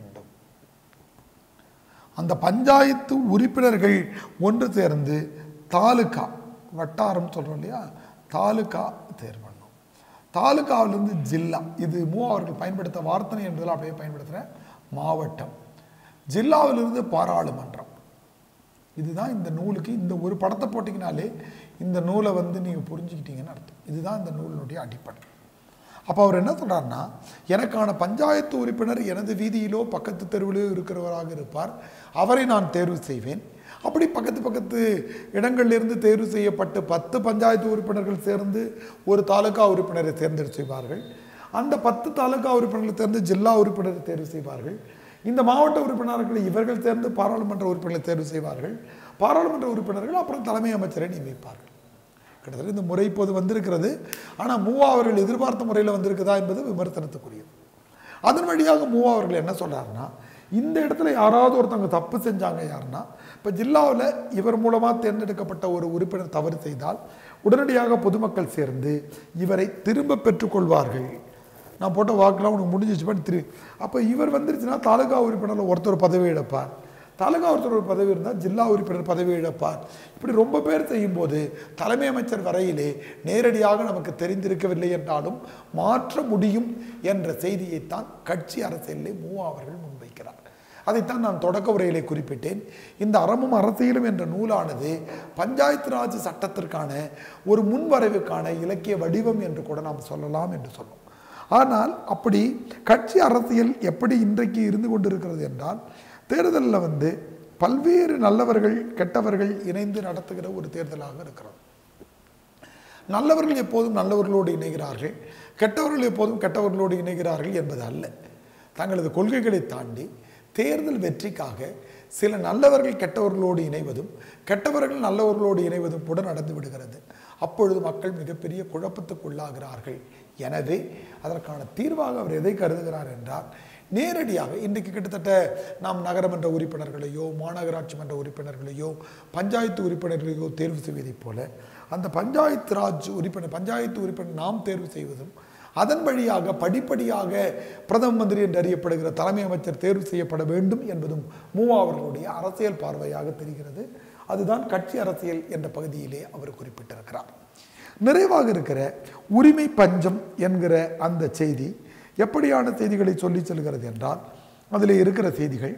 அந்த பஞ்சாயத்து உறுப்பினர்கள் ஒன்று சேர்ந்து தாலுகா வட்டாரம் சொல்றோம் இல்லையா தாலுகா தேர்வு பண்ணும் தாலுகாவிலிருந்து ஜில்லா இது மூ அவர்கள் பயன்படுத்த வார்த்தனை என்பதில் அப்படியே பயன்படுத்துகிறேன் மாவட்டம் ஜில்லாவிலிருந்து பாராளுமன்றம் இதுதான் இந்த நூலுக்கு இந்த ஒரு படத்தை போட்டிங்கனாலே இந்த நூலை வந்து நீங்கள் புரிஞ்சுக்கிட்டீங்கன்னு அர்த்தம் இதுதான் இந்த நூலினுடைய அடிப்படை அப்போ அவர் என்ன சொல்றாருன்னா எனக்கான பஞ்சாயத்து உறுப்பினர் எனது வீதியிலோ பக்கத்து தெருவிலோ இருக்கிறவராக இருப்பார் அவரை நான் தேர்வு செய்வேன் அப்படி பக்கத்து பக்கத்து இடங்களிலிருந்து தேர்வு செய்யப்பட்டு பத்து பஞ்சாயத்து உறுப்பினர்கள் சேர்ந்து ஒரு தாலுகா உறுப்பினரை தேர்ந்தெடுத்து செய்வார்கள் அந்த பத்து தாலுகா உறுப்பினர்களை தேர்ந்து ஜில்லா உறுப்பினரை தேர்வு செய்வார்கள் இந்த மாவட்ட உறுப்பினர்களை இவர்கள் தேர்ந்து பாராளுமன்ற உறுப்பினர்களை தேர்வு செய்வார்கள் பாராளுமன்ற உறுப்பினர்கள் அப்புறம் தலைமை அமைச்சரை நியமிப்பார்கள் கிட்டத்தட்ட இந்த முறை இப்போது வந்திருக்கிறது ஆனால் மூவா அவர்கள் எதிர்பார்த்த முறையில் வந்திருக்குதா என்பது விமர்சனத்துக்குரியது அதன் வழியாக மூவா அவர்கள் என்ன சொல்றாருன்னா இந்த இடத்துல யாராவது ஒருத்தவங்க தப்பு செஞ்சாங்க யாருன்னா இப்போ ஜில்லாவில் இவர் மூலமாக தேர்ந்தெடுக்கப்பட்ட ஒரு உறுப்பினர் தவறு செய்தால் உடனடியாக பொதுமக்கள் சேர்ந்து இவரை திரும்ப பெற்றுக்கொள்வார்கள் நான் போட்ட வாக்குலாம் உனக்கு முடிஞ்சிச்சு பண்ணி திரு அப்போ இவர் வந்துருச்சுன்னா தாலுகா உறுப்பினரில் ஒருத்தர் பதவி இழப்பார் தாலுகா ஒருத்தர் ஒரு பதவி இருந்தால் ஜில்லா உறுப்பினர் பதவி இழப்பார் இப்படி ரொம்ப பேர் செய்யும்போது தலைமை அமைச்சர் வரையிலே நேரடியாக நமக்கு தெரிந்திருக்கவில்லை என்றாலும் மாற்ற முடியும் என்ற செய்தியைத்தான் கட்சி அரசியலிலே மூவா அவர்கள் முன்வைக்கிறார் அதைத்தான் நான் தொடக்க உரையிலே குறிப்பிட்டேன் இந்த அறமும் அரசியலும் என்ற நூலானது பஞ்சாயத்து ராஜ் சட்டத்திற்கான ஒரு முன்வரைவுக்கான இலக்கிய வடிவம் என்று கூட நாம் சொல்லலாம் என்று சொன்னோம் ஆனால் அப்படி கட்சி அரசியல் எப்படி இன்றைக்கு இருந்து கொண்டிருக்கிறது என்றால் தேர்தலில் வந்து பல்வேறு நல்லவர்கள் கெட்டவர்கள் இணைந்து நடத்துகிற ஒரு தேர்தலாக இருக்கிறது நல்லவர்கள் எப்போதும் நல்லவர்களோடு இணைகிறார்கள் கெட்டவர்கள் எப்போதும் கெட்டவர்களோடு இணைகிறார்கள் என்பது அல்ல தங்களது கொள்கைகளை தாண்டி தேர்தல் வெற்றிக்காக சில நல்லவர்கள் கெட்டவர்களோடு இணைவதும் கெட்டவர்கள் நல்லவர்களோடு இணைவதும் கூட நடந்து விடுகிறது அப்பொழுது மக்கள் மிகப்பெரிய குழப்பத்துக்குள்ளாகிறார்கள் எனவே அதற்கான தீர்வாக அவர் எதை கருதுகிறார் என்றால் நேரடியாக இன்றைக்கு கிட்டத்தட்ட நாம் நகரமன்ற உறுப்பினர்களையோ மாநகராட்சி மன்ற உறுப்பினர்களையோ பஞ்சாயத்து உறுப்பினர்களையோ தேர்வு செய்வதைப் போல அந்த பஞ்சாயத்து ராஜ் உறுப்பினர் பஞ்சாயத்து உறுப்பினர் நாம் தேர்வு செய்வதும் அதன் வழியாக படிப்படியாக பிரதம மந்திரி என்று அறியப்படுகிற தலைமை அமைச்சர் தேர்வு செய்யப்பட வேண்டும் என்பதும் மூவா அவர்களுடைய அரசியல் பார்வையாக தெரிகிறது அதுதான் கட்சி அரசியல் என்ற பகுதியிலே அவர் குறிப்பிட்டிருக்கிறார் நிறைவாக இருக்கிற உரிமை பஞ்சம் என்கிற அந்த செய்தி எப்படியான செய்திகளை சொல்லி செல்கிறது என்றால் அதில் இருக்கிற செய்திகள்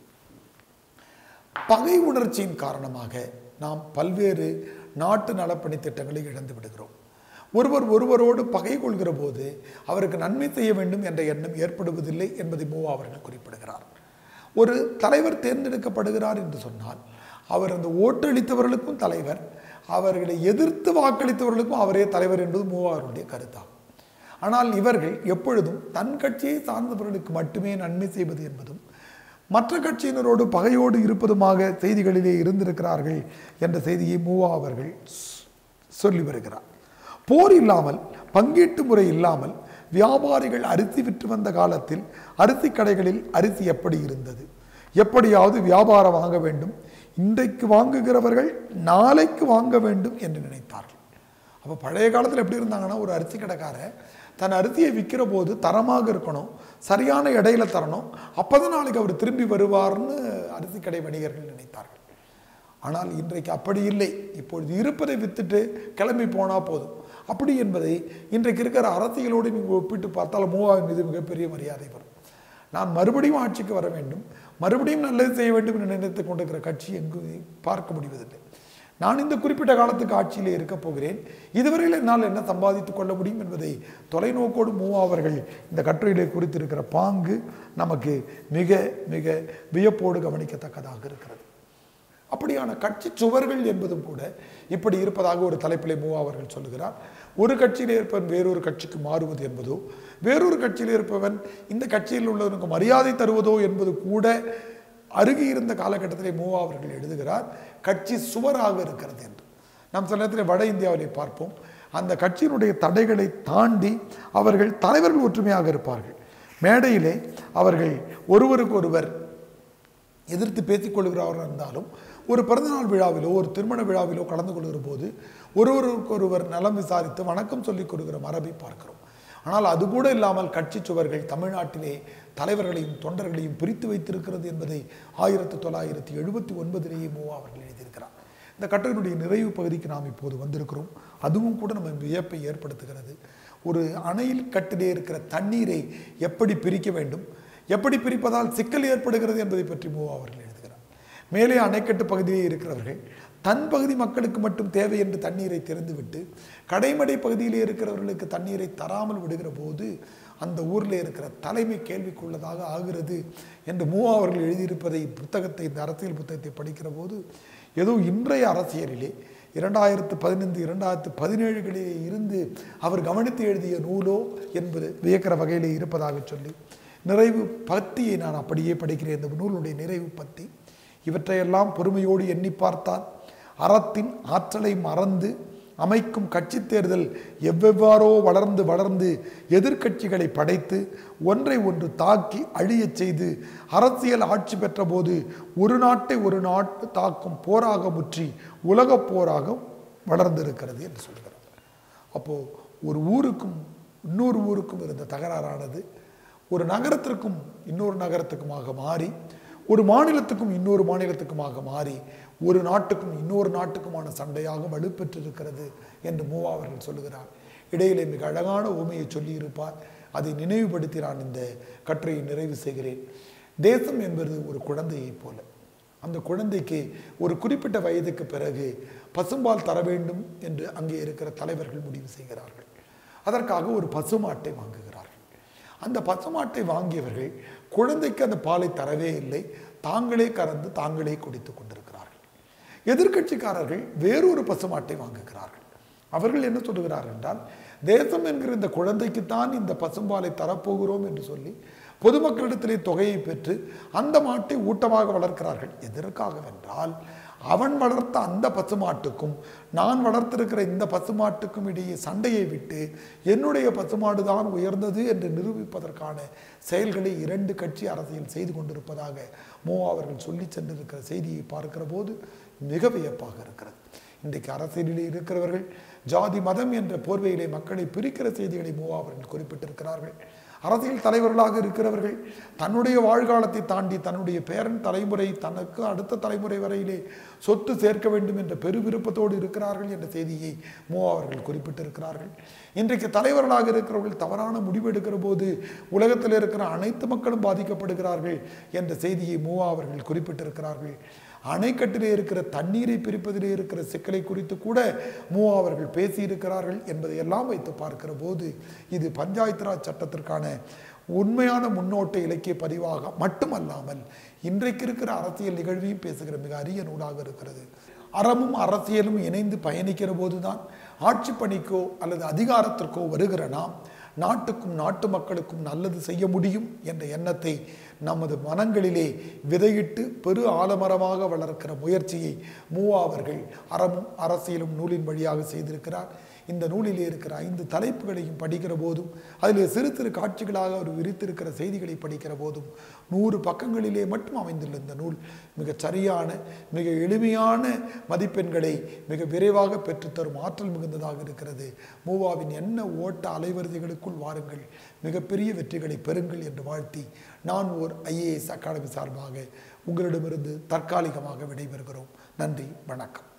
பகை உணர்ச்சியின் காரணமாக நாம் பல்வேறு நாட்டு நலப்பணி திட்டங்களை இழந்து விடுகிறோம் ஒருவர் ஒருவரோடு பகை கொள்கிற போது அவருக்கு நன்மை செய்ய வேண்டும் என்ற எண்ணம் ஏற்படுவதில்லை என்பதை மூவா அவர்கள் குறிப்பிடுகிறார் ஒரு தலைவர் தேர்ந்தெடுக்கப்படுகிறார் என்று சொன்னால் அவர் அந்த ஓட்டளித்தவர்களுக்கும் தலைவர் அவர்களை எதிர்த்து வாக்களித்தவர்களுக்கும் அவரே தலைவர் என்பது மூவா அவர்களுடைய கருத்தாகும் ஆனால் இவர்கள் எப்பொழுதும் தன் கட்சியை சார்ந்தவர்களுக்கு மட்டுமே நன்மை செய்வது என்பதும் மற்ற கட்சியினரோடு பகையோடு இருப்பதுமாக செய்திகளிலே இருந்திருக்கிறார்கள் என்ற செய்தியை மூவா அவர்கள் சொ- சொல்லி வருகிறார் போர் இல்லாமல் பங்கீட்டு முறை இல்லாமல் வியாபாரிகள் அரிசி விற்று வந்த காலத்தில் அரிசி கடைகளில் அரிசி எப்படி இருந்தது எப்படியாவது வியாபாரம் வாங்க வேண்டும் இன்றைக்கு வாங்குகிறவர்கள் நாளைக்கு வாங்க வேண்டும் என்று நினைத்தார்கள் அப்போ பழைய காலத்தில் எப்படி இருந்தாங்கன்னா ஒரு அரிசி கடைக்காரன் தன் அரிசியை விற்கிற போது தரமாக இருக்கணும் சரியான இடையில தரணும் அப்பதான் நாளைக்கு அவர் திரும்பி வருவார்னு அரிசி கடை வணிகர்கள் நினைத்தார்கள் ஆனால் இன்றைக்கு அப்படி இல்லை இப்பொழுது இருப்பதை வித்துட்டு கிளம்பி போனால் போதும் அப்படி என்பதை இன்றைக்கு இருக்கிற அரசியலோடு நீங்கள் ஒப்பிட்டு பார்த்தால் மூவாவின் மீது மிகப்பெரிய மரியாதை வரும் நான் மறுபடியும் ஆட்சிக்கு வர வேண்டும் மறுபடியும் நல்லது செய்ய வேண்டும் என்று நினைத்து கொண்டிருக்கிற கட்சி எங்கு பார்க்க முடிவதில்லை நான் இந்த குறிப்பிட்ட காலத்துக்கு ஆட்சியிலே இருக்க போகிறேன் இதுவரையில் என்னால் என்ன சம்பாதித்துக் கொள்ள முடியும் என்பதை தொலைநோக்கோடு மூவா அவர்கள் இந்த கட்டுரையிலே குறித்திருக்கிற பாங்கு நமக்கு மிக மிக வியப்போடு கவனிக்கத்தக்கதாக இருக்கிறது அப்படியான கட்சி சுவர்கள் என்பதும் கூட இப்படி இருப்பதாக ஒரு தலைப்பிலே மூவா அவர்கள் சொல்லுகிறார் ஒரு கட்சியிலே இருப்பவன் வேறொரு கட்சிக்கு மாறுவது என்பதோ வேறொரு கட்சியில் இருப்பவன் இந்த கட்சியில் உள்ளவனுக்கு மரியாதை தருவதோ என்பது கூட அருகே இருந்த காலகட்டத்திலே மூவா அவர்கள் எழுதுகிறார் கட்சி சுவராக இருக்கிறது என்று நாம் சில நேரத்தில் வட இந்தியாவிலே பார்ப்போம் அந்த கட்சியினுடைய தடைகளை தாண்டி அவர்கள் தலைவர்கள் ஒற்றுமையாக இருப்பார்கள் மேடையிலே அவர்கள் ஒருவருக்கொருவர் எதிர்த்து பேசிக் கொள்கிறவர்கள் இருந்தாலும் ஒரு பிறந்தநாள் விழாவிலோ ஒரு திருமண விழாவிலோ கலந்து கொள்கிற போது ஒருவருக்கொருவர் நலம் விசாரித்து வணக்கம் சொல்லிக் கொடுக்கிற மரபை பார்க்கிறோம் ஆனால் அது கூட இல்லாமல் கட்சி சுவர்கள் தமிழ்நாட்டிலே தலைவர்களையும் தொண்டர்களையும் பிரித்து வைத்திருக்கிறது என்பதை ஆயிரத்தி தொள்ளாயிரத்தி எழுபத்தி ஒன்பதிலேயே மூவா அவர்கள் எழுதியிருக்கிறார் இந்த கட்டுரையினுடைய நிறைவு பகுதிக்கு நாம் இப்போது வந்திருக்கிறோம் அதுவும் கூட நம்ம வியப்பை ஏற்படுத்துகிறது ஒரு அணையில் கட்டிலே இருக்கிற தண்ணீரை எப்படி பிரிக்க வேண்டும் எப்படி பிரிப்பதால் சிக்கல் ஏற்படுகிறது என்பதை பற்றி மூவா அவர்கள் எழுதுகிறார் மேலே அணைக்கட்டு பகுதியிலே இருக்கிறவர்கள் தன் பகுதி மக்களுக்கு மட்டும் தேவை என்று தண்ணீரை திறந்துவிட்டு கடைமடை பகுதியிலே இருக்கிறவர்களுக்கு தண்ணீரை தராமல் விடுகிற போது அந்த ஊரில் இருக்கிற தலைமை கேள்விக்குள்ளதாக ஆகிறது என்று மூவா அவர்கள் எழுதியிருப்பதை புத்தகத்தை இந்த அரசியல் புத்தகத்தை படிக்கிற போது ஏதோ இன்றைய அரசியலிலே இரண்டாயிரத்து பதினைந்து இரண்டாயிரத்து பதினேழுகளிலே இருந்து அவர் கவனித்து எழுதிய நூலோ என்பது வியக்கிற வகையிலே இருப்பதாக சொல்லி நிறைவு பத்தியை நான் அப்படியே படிக்கிறேன் இந்த நூலுடைய நிறைவு பத்தி இவற்றையெல்லாம் பொறுமையோடு எண்ணி பார்த்தால் அறத்தின் ஆற்றலை மறந்து அமைக்கும் கட்சி தேர்தல் எவ்வெவ்வாறோ வளர்ந்து வளர்ந்து எதிர்க்கட்சிகளை படைத்து ஒன்றை ஒன்று தாக்கி அழியச் செய்து அரசியல் ஆட்சி பெற்ற போது ஒரு நாட்டை ஒரு நாட்டு தாக்கும் போராக முற்றி உலகப் போராக வளர்ந்திருக்கிறது என்று சொல்கிறார் அப்போ ஒரு ஊருக்கும் இன்னொரு ஊருக்கும் இருந்த தகராறானது ஒரு நகரத்திற்கும் இன்னொரு நகரத்துக்குமாக மாறி ஒரு மாநிலத்துக்கும் இன்னொரு மாநிலத்துக்குமாக மாறி ஒரு நாட்டுக்கும் இன்னொரு நாட்டுக்குமான சண்டையாக வலுப்பெற்றிருக்கிறது என்று மூவா அவர்கள் சொல்லுகிறார் இடையிலே மிக அழகான உண்மையை சொல்லியிருப்பார் அதை நினைவுபடுத்தி நான் இந்த கட்டுரையை நிறைவு செய்கிறேன் தேசம் என்பது ஒரு குழந்தையைப் போல அந்த குழந்தைக்கு ஒரு குறிப்பிட்ட வயதுக்கு பிறகு பசும்பால் தர வேண்டும் என்று அங்கே இருக்கிற தலைவர்கள் முடிவு செய்கிறார்கள் அதற்காக ஒரு பசுமாட்டை வாங்குகிறார்கள் அந்த பசுமாட்டை வாங்கியவர்கள் குழந்தைக்கு அந்த பாலை தரவே இல்லை தாங்களே கறந்து தாங்களே குடித்துக் கொண்டிருக்கிறார்கள் எதிர்க்கட்சிக்காரர்கள் வேறொரு பசுமாட்டை வாங்குகிறார்கள் அவர்கள் என்ன சொல்லுகிறார்கள் என்றால் தேசம் என்கிற இந்த குழந்தைக்குத்தான் இந்த பசும்பாலை தரப்போகிறோம் என்று சொல்லி பொதுமக்களிடத்திலே தொகையை பெற்று அந்த மாட்டை ஊட்டமாக வளர்க்கிறார்கள் எதற்காகவென்றால் அவன் வளர்த்த அந்த பசுமாட்டுக்கும் நான் வளர்த்திருக்கிற இந்த பசுமாட்டுக்கும் இடையே சண்டையை விட்டு என்னுடைய பசுமாடு தான் உயர்ந்தது என்று நிரூபிப்பதற்கான செயல்களை இரண்டு கட்சி அரசியல் செய்து கொண்டிருப்பதாக மோ அவர்கள் சொல்லி சென்றிருக்கிற செய்தியை பார்க்கிற போது மிக வியப்பாக இருக்கிறது இன்றைக்கு அரசியலில் இருக்கிறவர்கள் ஜாதி மதம் என்ற போர்வையிலே மக்களை பிரிக்கிற செய்திகளை மூவா அவர்கள் குறிப்பிட்டிருக்கிறார்கள் அரசியல் தலைவர்களாக இருக்கிறவர்கள் தன்னுடைய வாழ்காலத்தை தாண்டி தன்னுடைய பேரன் தலைமுறை தனக்கு அடுத்த தலைமுறை வரையிலே சொத்து சேர்க்க வேண்டும் என்ற பெரு விருப்பத்தோடு இருக்கிறார்கள் என்ற செய்தியை மோ அவர்கள் குறிப்பிட்டிருக்கிறார்கள் இன்றைக்கு தலைவர்களாக இருக்கிறவர்கள் தவறான முடிவு எடுக்கிற போது உலகத்தில் இருக்கிற அனைத்து மக்களும் பாதிக்கப்படுகிறார்கள் என்ற செய்தியை மூவா அவர்கள் குறிப்பிட்டிருக்கிறார்கள் அணைக்கட்டிலே இருக்கிற தண்ணீரை பிரிப்பதிலே இருக்கிற சிக்கலை குறித்து கூட மூவா அவர்கள் பேசியிருக்கிறார்கள் என்பதை எல்லாம் வைத்து பார்க்கிற போது இது பஞ்சாயத்து ராஜ் சட்டத்திற்கான உண்மையான முன்னோட்ட இலக்கிய பதிவாக மட்டுமல்லாமல் இன்றைக்கு இருக்கிற அரசியல் நிகழ்வையும் பேசுகிற மிக அரிய நூலாக இருக்கிறது அறமும் அரசியலும் இணைந்து பயணிக்கிற போதுதான் ஆட்சி பணிக்கோ அல்லது அதிகாரத்திற்கோ வருகிற நாம் நாட்டுக்கும் நாட்டு மக்களுக்கும் நல்லது செய்ய முடியும் என்ற எண்ணத்தை நமது மனங்களிலே விதையிட்டு பெரு ஆலமரமாக வளர்க்கிற முயற்சியை மூவா அவர்கள் அறமும் அரசியலும் நூலின் வழியாக செய்திருக்கிறார் இந்த நூலிலே இருக்கிற ஐந்து தலைப்புகளையும் படிக்கிற போதும் அதிலே சிறு சிறு காட்சிகளாக அவர் விரித்திருக்கிற செய்திகளை படிக்கிற போதும் நூறு பக்கங்களிலே மட்டும் அமைந்துள்ள இந்த நூல் மிகச் சரியான மிக எளிமையான மதிப்பெண்களை மிக விரைவாக பெற்றுத்தரும் ஆற்றல் மிகுந்ததாக இருக்கிறது மூவாவின் என்ன ஓட்ட அலைவரிசைகளுக்குள் வாருங்கள் மிகப்பெரிய வெற்றிகளை பெறுங்கள் என்று வாழ்த்தி நான் ஓர் ஐஏஎஸ் அகாடமி சார்பாக உங்களிடமிருந்து தற்காலிகமாக விடைபெறுகிறோம் நன்றி வணக்கம்